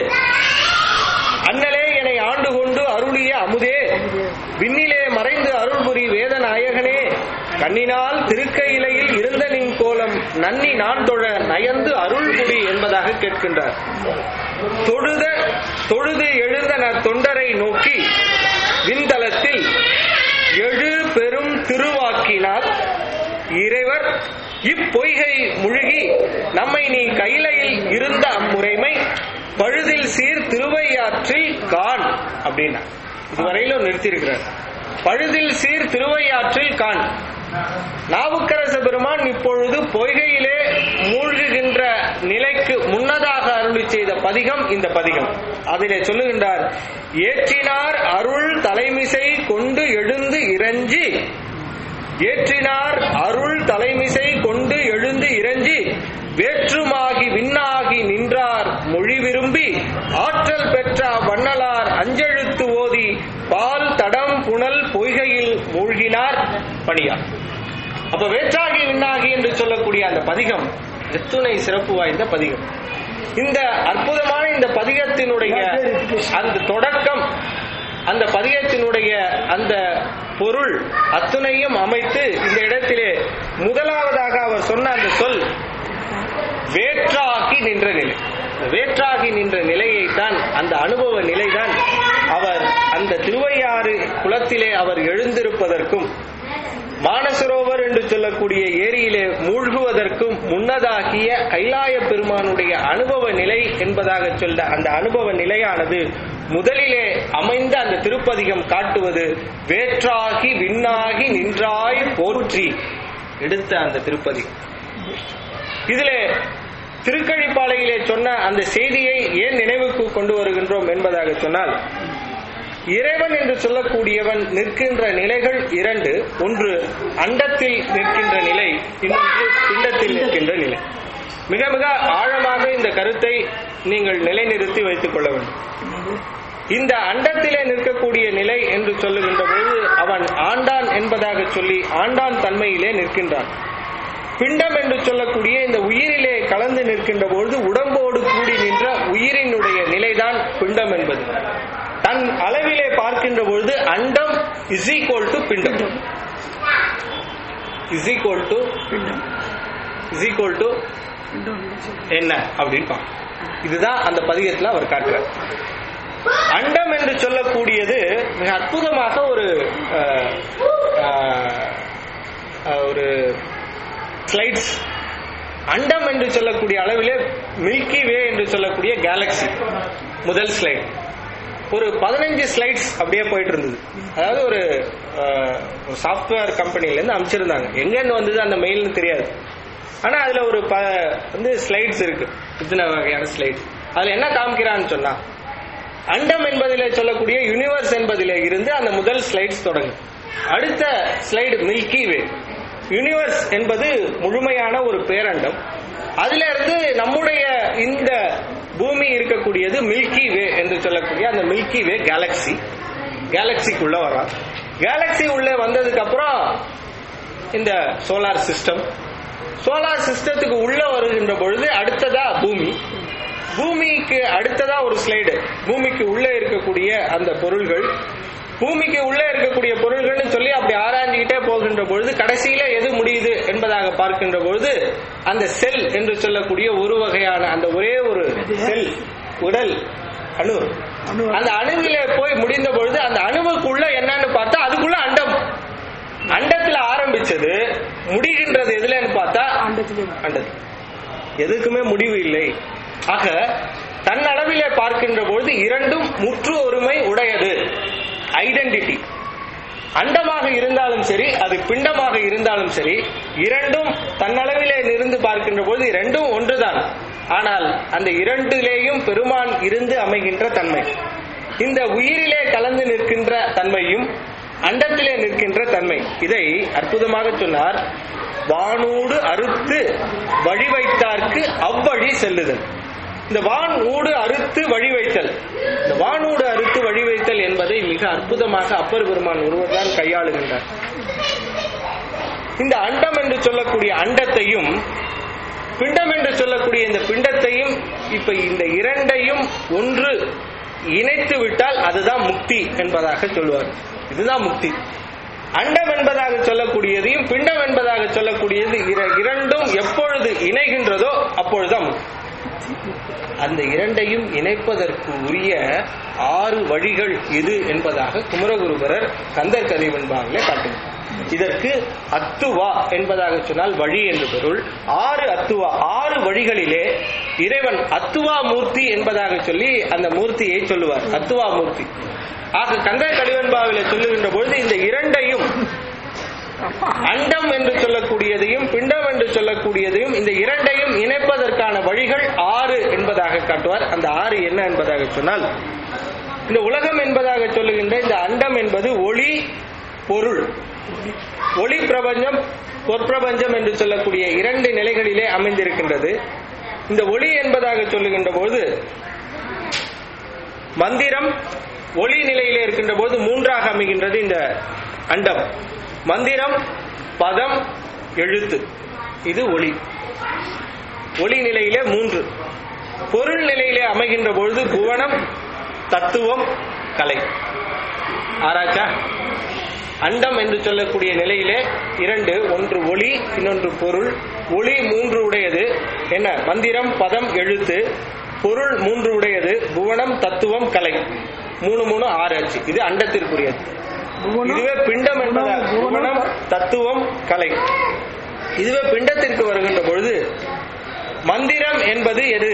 அண்ணலே என்னை ஆண்டு கொண்டு அருளிய அமுதே விண்ணிலே மறைந்து அருள்புரி வேதநாயகனே கண்ணினால் திருக்கையிலையில் இருந்த நின் கோலம் நன்னி நான் தொழ நயந்து அருள்புரி என்பதாக கேட்கின்றார் தொழுத தொழுது எழுந்த நற் தொண்டரை நோக்கி விண்தலத்தில் எழு பெரும் திருவாக்கினால் இறைவர் இப்பொய்கை முழுகி நம்மை நீ கையிலையில் இருந்த அம்முறைமை பழுதில் சீர் திருவையாற்றில் கான் அப்படின்னா இதுவரையிலும் நிறுத்தியிருக்கிறார் பழுதில் சீர் திருவையாற்றில் கான் நாவுக்கரச பெருமான் இப்பொழுது பொய்கையிலே மூழ்குகின்ற நிலைக்கு முன்னதாக அருளி செய்த பதிகம் இந்த பதிகம் அதிலே சொல்லுகின்றார் ஏற்றினார் அருள் தலைமிசை கொண்டு எழுந்து இறஞ்சி ஏற்றினார் அருள் தலைமிசை கொண்டு எழுந்து இறஞ்சி வேற்றுமாகி விண்ணாகி நின்றார் மொழி விரும்பி ஆற்றல் பெற்ற வண்ணலார் அஞ்செழுத்து ஓதி பால் தடம் புனல் பொய்கையில் மூழ்கினார் பணியார் அப்ப வேற்றாகி விண்ணாகி என்று சொல்லக்கூடிய அந்த பதிகம் எத்துணை சிறப்பு வாய்ந்த பதிகம் இந்த அற்புதமான இந்த பதிகத்தினுடைய அந்த தொடக்கம் அந்த பதிகத்தினுடைய அந்த பொருள் அத்துணையும் அமைத்து இந்த இடத்திலே முதலாவதாக அவர் சொன்ன அந்த சொல் வேற்றாகி நின்ற நிலை இந்த வேற்றாகி நின்ற நிலையைத்தான் அந்த அனுபவ நிலைதான் அவர் அந்த திருவையாறு குளத்திலே அவர் எழுந்திருப்பதற்கும் மானசரோவர் என்று சொல்லக்கூடிய ஏரியிலே மூழ்குவதற்கும் முன்னதாகிய கைலாய பெருமானுடைய அனுபவ நிலை என்பதாக சொல்ல அந்த அனுபவ நிலையானது முதலிலே அமைந்த அந்த திருப்பதிகம் காட்டுவது வேற்றாகி விண்ணாகி நின்றாய் போற்றி எடுத்த அந்த திருப்பதிகம் இதிலே திருக்கழிப்பாளையிலே சொன்ன அந்த செய்தியை ஏன் நினைவுக்கு கொண்டு வருகின்றோம் என்பதாக சொன்னால் இறைவன் என்று சொல்லக்கூடியவன் நிற்கின்ற நிலைகள் இரண்டு ஒன்று அண்டத்தில் நிற்கின்ற நிலை இன்னொன்று பிண்டத்தில் நிற்கின்ற நிலை மிக மிக ஆழமாக இந்த கருத்தை நீங்கள் நிலைநிறுத்தி வைத்துக் கொள்ள வேண்டும் இந்த அண்டத்திலே நிற்கக்கூடிய நிலை என்று சொல்லுகின்ற பொழுது அவன் ஆண்டான் என்பதாக சொல்லி ஆண்டான் தன்மையிலே நிற்கின்றான் பிண்டம் என்று சொல்லக்கூடிய இந்த உயிரிலே கலந்து நிற்கின்ற பொழுது உடம்போடு கூடி நின்ற உயிரினுடைய நிலைதான் பிண்டம் என்பது தன் அளவிலே பார்க்கின்ற பொழுது அண்டம் இஸ் ஈக்குவல் டு பிண்டம் is equal to is equal to என்ன அப்படின்னு பார்க்கணும். இதுதான் அந்த பதிகத்துல அவர் காட்டுறார் அண்டம் என்று சொல்லக்கூடியது மிக அற்புதமாக ஒரு அஹ், அஹ், அஹ், ஒரு ஸ்லைட்ஸ் அண்டம் என்று சொல்லக்கூடிய அளவிலே மில்கி வே என்று சொல்லக்கூடிய கேலக்சி முதல் ஸ்லைட் ஒரு பதினஞ்சு ஸ்லைட்ஸ் அப்படியே போயிட்டு இருந்தது அதாவது ஒரு சாஃப்ட்வேர் கம்பெனில இருந்து அமைச்சிருந்தாங்க எங்க இருந்து வந்தது அந்த மெயில்னு தெரியாது ஆனா அதுல ஒரு ப வந்து ஸ்லைட்ஸ் இருக்கு இத்தனை வகையான ஸ்லைட்ஸ் அதுல என்ன காமிக்கிறான்னு சொன்னா அண்டம் என்பதிலே சொல்லக்கூடிய யூனிவர்ஸ் என்பதிலே இருந்து அந்த முதல் ஸ்லைட்ஸ் தொடங்கும் அடுத்த ஸ்லைடு மில்கி வே யூனிவர்ஸ் என்பது முழுமையான ஒரு பேரண்டம் அதுல இருந்து நம்முடைய இந்த பூமி இருக்கக்கூடியது மில்கி வே என்று சொல்லக்கூடிய அந்த மில்கி வே கேலக்சி கேலக்சிக்குள்ள வரோம் கேலக்சி உள்ள வந்ததுக்கு அப்புறம் இந்த சோலார் சிஸ்டம் சோலார் சிஸ்டத்துக்கு உள்ள வருகின்ற பொழுது அடுத்ததா பூமி பூமிக்கு அடுத்ததா ஒரு ஸ்லைடு பூமிக்கு உள்ளே இருக்கக்கூடிய அந்த பொருள்கள் பூமிக்கு உள்ளே இருக்கக்கூடிய பொருள்கள்னு சொல்லி அப்படி ஆராய்ஞ்சுக்கிட்டே போகின்ற பொழுது கடைசியில எது முடியுது என்பதாக பார்க்கின்ற பொழுது அந்த செல் என்று சொல்லக்கூடிய ஒரு வகையான அந்த ஒரே ஒரு செல் உடல் அணு அணு. அந்த அணுவிலே போய் முடிந்த பொழுது அந்த அணுவுக்குள்ள என்னன்னு பார்த்தா அதுக்குள்ள அண்டம் அண்டத்துல ஆரம்பிச்சது முடிகின்றது எதுலன்னு பார்த்தா அண்டத்திலே அண்டது எதுக்குமே முடிவு இல்லை ஆக தன் அளவிலே பார்க்கின்ற பொழுது இரண்டும் முற்று ஒருமை உடையது ஐடென்டிட்டி அண்டமாக இருந்தாலும் சரி அது பிண்டமாக இருந்தாலும் சரி இரண்டும் தன்னளவிலே நிருந்து பார்க்கின்ற பொழுது இரண்டும் ஒன்றுதான் ஆனால் அந்த இரண்டிலேயும் பெருமான் இருந்து அமைகின்ற தன்மை இந்த உயிரிலே கலந்து நிற்கின்ற தன்மையும் அண்டத்திலே நிற்கின்ற தன்மை இதை அற்புதமாக சொன்னார் வானூடு அறுத்து வழி வைத்தார்க்கு அவ்வழி செல்லுதல் இந்த வான் ஊடு அறுத்து வழி வைத்தல் இந்த வானூடு அறுத்து வழி வைத்தல் என்பதை மிக அற்புதமாக அப்பர் பெருமான் ஒருவர் தான் கையாளுகின்றார் இந்த அண்டம் என்று சொல்லக்கூடிய அண்டத்தையும் பிண்டம் என்று சொல்லக்கூடிய இந்த பிண்டத்தையும் இப்ப இந்த இரண்டையும் ஒன்று இணைத்து விட்டால் அதுதான் முக்தி என்பதாக சொல்லுவார் இதுதான் முக்தி அண்டம் என்பதாக சொல்லக்கூடியதையும் பிண்டம் என்பதாக சொல்லக்கூடியது இர- இரண்டும் எப்பொழுது இணைகின்றதோ அப்பொழுதுதான் முக்தி. அந்த இரண்டையும் இணைப்பதற்கு உரிய ஆறு வழிகள் இது என்பதாக குமரகுருபரர் கந்தர் கதை வெண்பாவிலே காட்டுகிறார் இதற்கு அத்துவா என்பதாக சொன்னால் வழி என்று பொருள் ஆறு அத்துவா ஆறு வழிகளிலே இறைவன் அத்துவா மூர்த்தி என்பதாக சொல்லி அந்த மூர்த்தியை சொல்லுவார் அத்துவா மூர்த்தி ஆக கந்தர் கலிவன்பாவிலே சொல்லுகின்ற பொழுது இந்த இரண்டையும் அண்டம் என்று சொல்லக்கூடியதையும் பிண்டம் என்று சொல்லக்கூடியதையும் இந்த இரண்டையும் இணைப்பதற்கான வழிகள் ஆறு என்பதாக காட்டுவார் அந்த ஆறு என்ன என்பதாக சொன்னால் இந்த உலகம் என்பதாக சொல்லுகின்ற இந்த அண்டம் என்பது ஒளி பொருள் ஒளி பிரபஞ்சம் பொற்பிரபஞ்சம் என்று சொல்லக்கூடிய இரண்டு நிலைகளிலே அமைந்திருக்கின்றது இந்த ஒளி என்பதாக சொல்லுகின்ற போது மந்திரம் ஒளி நிலையிலே இருக்கின்ற போது மூன்றாக அமைகின்றது இந்த அண்டம் மந்திரம் பதம் எழுத்து இது ஒளி ஒளி நிலையிலே மூன்று பொருள் நிலையிலே அமைகின்ற பொழுது புவனம் தத்துவம் கலை ஆராய்ச்சா அண்டம் என்று சொல்லக்கூடிய நிலையிலே இரண்டு ஒன்று ஒளி இன்னொன்று பொருள் ஒளி மூன்று உடையது என்ன மந்திரம் பதம் எழுத்து பொருள் மூன்று உடையது புவனம் தத்துவம் கலை மூணு மூணு ஆறு அச்சு இது அண்டத்திற்குரியது புவனம், இதுவே பிண்டம் என்பதா புவனம், புவனம் தத்துவம் கலை இதுவே பிண்டத்திற்கு வருகின்ற பொழுது மந்திரம் என்பது எது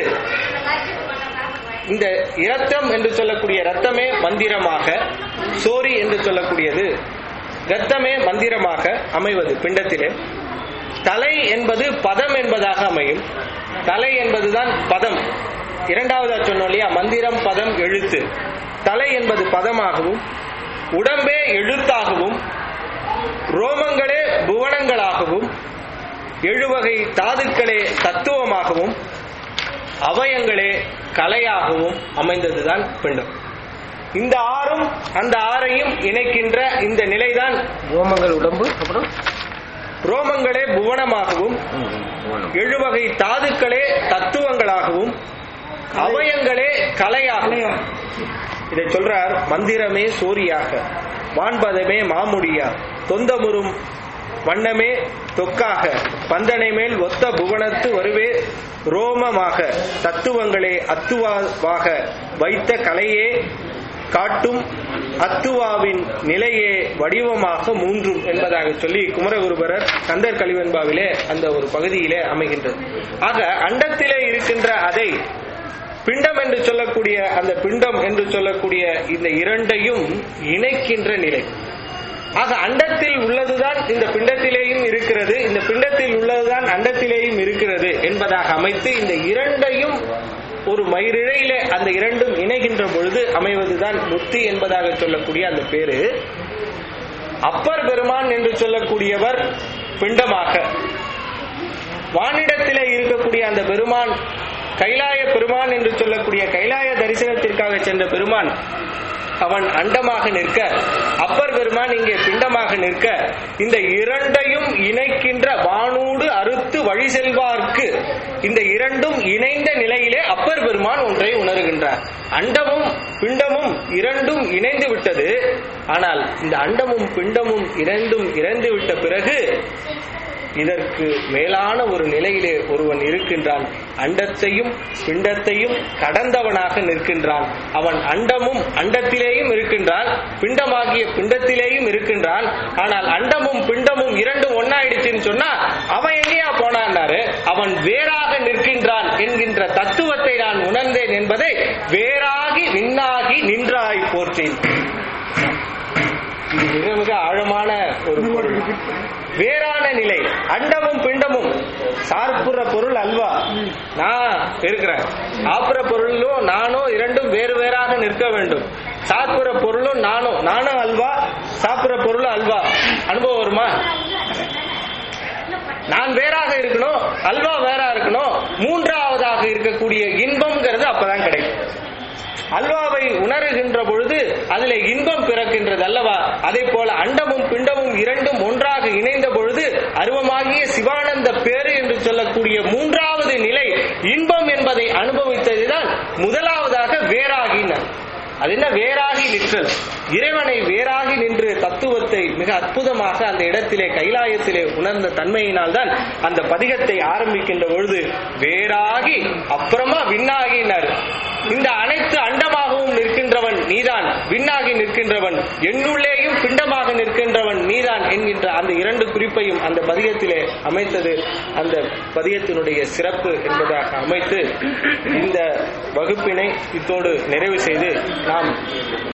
இந்த இரத்தம் என்று சொல்லக்கூடிய ரத்தமே மந்திரமாக சோரி என்று சொல்லக்கூடியது ரத்தமே மந்திரமாக அமைவது பிண்டத்திலே தலை என்பது பதம் என்பதாக அமையும் தலை என்பதுதான் பதம் இரண்டாவதா சொன்னோம் இல்லையா மந்திரம் பதம் எழுத்து தலை என்பது பதமாகவும் உடம்பே எழுத்தாகவும் ரோமங்களே புவனங்களாகவும் எழுவகை தாதுக்களே தத்துவமாகவும் அவயங்களே கலையாகவும் அமைந்ததுதான் பிண்டம் இந்த ஆறும் அந்த ஆறையும் இணைக்கின்ற இந்த நிலைதான் ரோமங்கள் உடம்பு அப்புறம் ரோமங்களே புவனமாகவும் எழுவகை தாதுக்களே தத்துவங்களாகவும் அவயங்களே கலையாகவும் இதை சொல்றார் மந்திரமே சோரியாக வான்பதமே மாமுடியா தொந்தமுறும் வண்ணமே தொக்காக பந்தனை மேல் ஒத்த புவனத்து வருவே ரோமமாக தத்துவங்களே அத்துவாவாக வைத்த கலையே காட்டும் அத்துவாவின் நிலையே வடிவமாக மூன்றும் என்பதாக சொல்லி குமரகுருபரர் கந்தர் கலிவெண்பாவிலே அந்த ஒரு பகுதியிலே அமைகின்றது ஆக அண்டத்திலே இருக்கின்ற அதை பிண்டம் என்று சொல்லக்கூடிய அந்த பிண்டம் என்று சொல்லக்கூடிய இந்த இரண்டையும் இணைக்கின்ற நிலை ஆக அண்டத்தில் உள்ளதுதான் இந்த பிண்டத்திலேயும் இருக்கிறது இந்த பிண்டத்தில் உள்ளதுதான் அண்டத்திலேயும் இருக்கிறது என்பதாக அமைத்து இந்த இரண்டையும் ஒரு மயிரிழையிலே அந்த இரண்டும் இணைகின்ற பொழுது அமைவதுதான் முக்தி என்பதாக சொல்லக்கூடிய அந்த பேரு அப்பர் பெருமான் என்று சொல்லக்கூடியவர் பிண்டமாக வானிடத்திலே இருக்கக்கூடிய அந்த பெருமான் கைலாய பெருமான் என்று சொல்லக்கூடிய கைலாய தரிசனத்திற்காக சென்ற பெருமான் அவன் அண்டமாக நிற்க அப்பர் பெருமான் இங்கே பிண்டமாக நிற்க இந்த இரண்டையும் இணைக்கின்ற வானூடு அறுத்து வழி செல்வார்க்கு இந்த இரண்டும் இணைந்த நிலையிலே அப்பர் பெருமான் ஒன்றை உணர்கின்றார் அண்டமும் பிண்டமும் இரண்டும் இணைந்து விட்டது ஆனால் இந்த அண்டமும் பிண்டமும் இரண்டும் இணைந்து விட்ட பிறகு இதற்கு மேலான ஒரு நிலையிலே ஒருவன் இருக்கின்றான் அண்டத்தையும் பிண்டத்தையும் கடந்தவனாக நிற்கின்றான் அவன் அண்டமும் அண்டத்திலேயும் இருக்கின்றான் பிண்டமாகிய பிண்டத்திலேயும் இருக்கின்றான் ஆனால் அண்டமும் பிண்டமும் இரண்டும் ஒன்னாயிடுச்சுன்னு சொன்னா அவன் எங்கேயா போனான்னாரு அவன் வேறாக நிற்கின்றான் என்கின்ற தத்துவத்தை நான் உணர்ந்தேன் என்பதை வேறாகி விண்ணாகி நின்றாய் போற்றேன் இது மிக மிக ஆழமான ஒரு பொருள் வேறான நிலை அண்டமும் பிண்டமும் சார்புற பொருள் அல்வா நான் இருக்கிறேன் ஆப்புற பொருளும் நானும் இரண்டும் வேறு வேறாக நிற்க வேண்டும் சாப்புற பொருளும் நானும் நானும் அல்வா சாப்பிடுற பொருளும் அல்வா அனுபவம் வருமா நான் வேறாக இருக்கணும் அல்வா வேறா இருக்கணும் மூன்றாவதாக இருக்கக்கூடிய இன்பம்ங்கிறது அப்பதான் கிடைக்கும் அல்வாவை உணருகின்ற பொழுது அதிலே இன்பம் பிறக்கின்றது அல்லவா அதே போல அண்டமும் பிண்டமும் இரண்டும் ஒன்றாக இணைந்த பொழுது அருவமாகிய சிவானந்த பேரு என்று சொல்லக்கூடிய மூன்றாவது நிலை இன்பம் என்பதை அனுபவித்ததுதான் முதலாவதாக வேறாகினார் அது என்ன வேறாகி நிற்றல் இறைவனை வேறாகி நின்று தத்துவத்தை மிக அற்புதமாக அந்த இடத்திலே கைலாயத்திலே உணர்ந்த தன்மையினால் தான் அந்த பதிகத்தை ஆரம்பிக்கின்ற பொழுது வேறாகி அப்புறமா விண்ணாகினார் இந்த அனைத்து அண்டமாகவும் நிற்கின்றவன் நீதான் விண்ணாகி நிற்கின்றவன் என்னுள்ளேயும் பிண்டமாக நிற்கின்றவன் நீதான் என்கின்ற அந்த இரண்டு குறிப்பையும் அந்த பதிகத்திலே அமைத்தது அந்த பதிகத்தினுடைய சிறப்பு என்பதாக அமைத்து இந்த வகுப்பினை இத்தோடு நிறைவு செய்து நாம்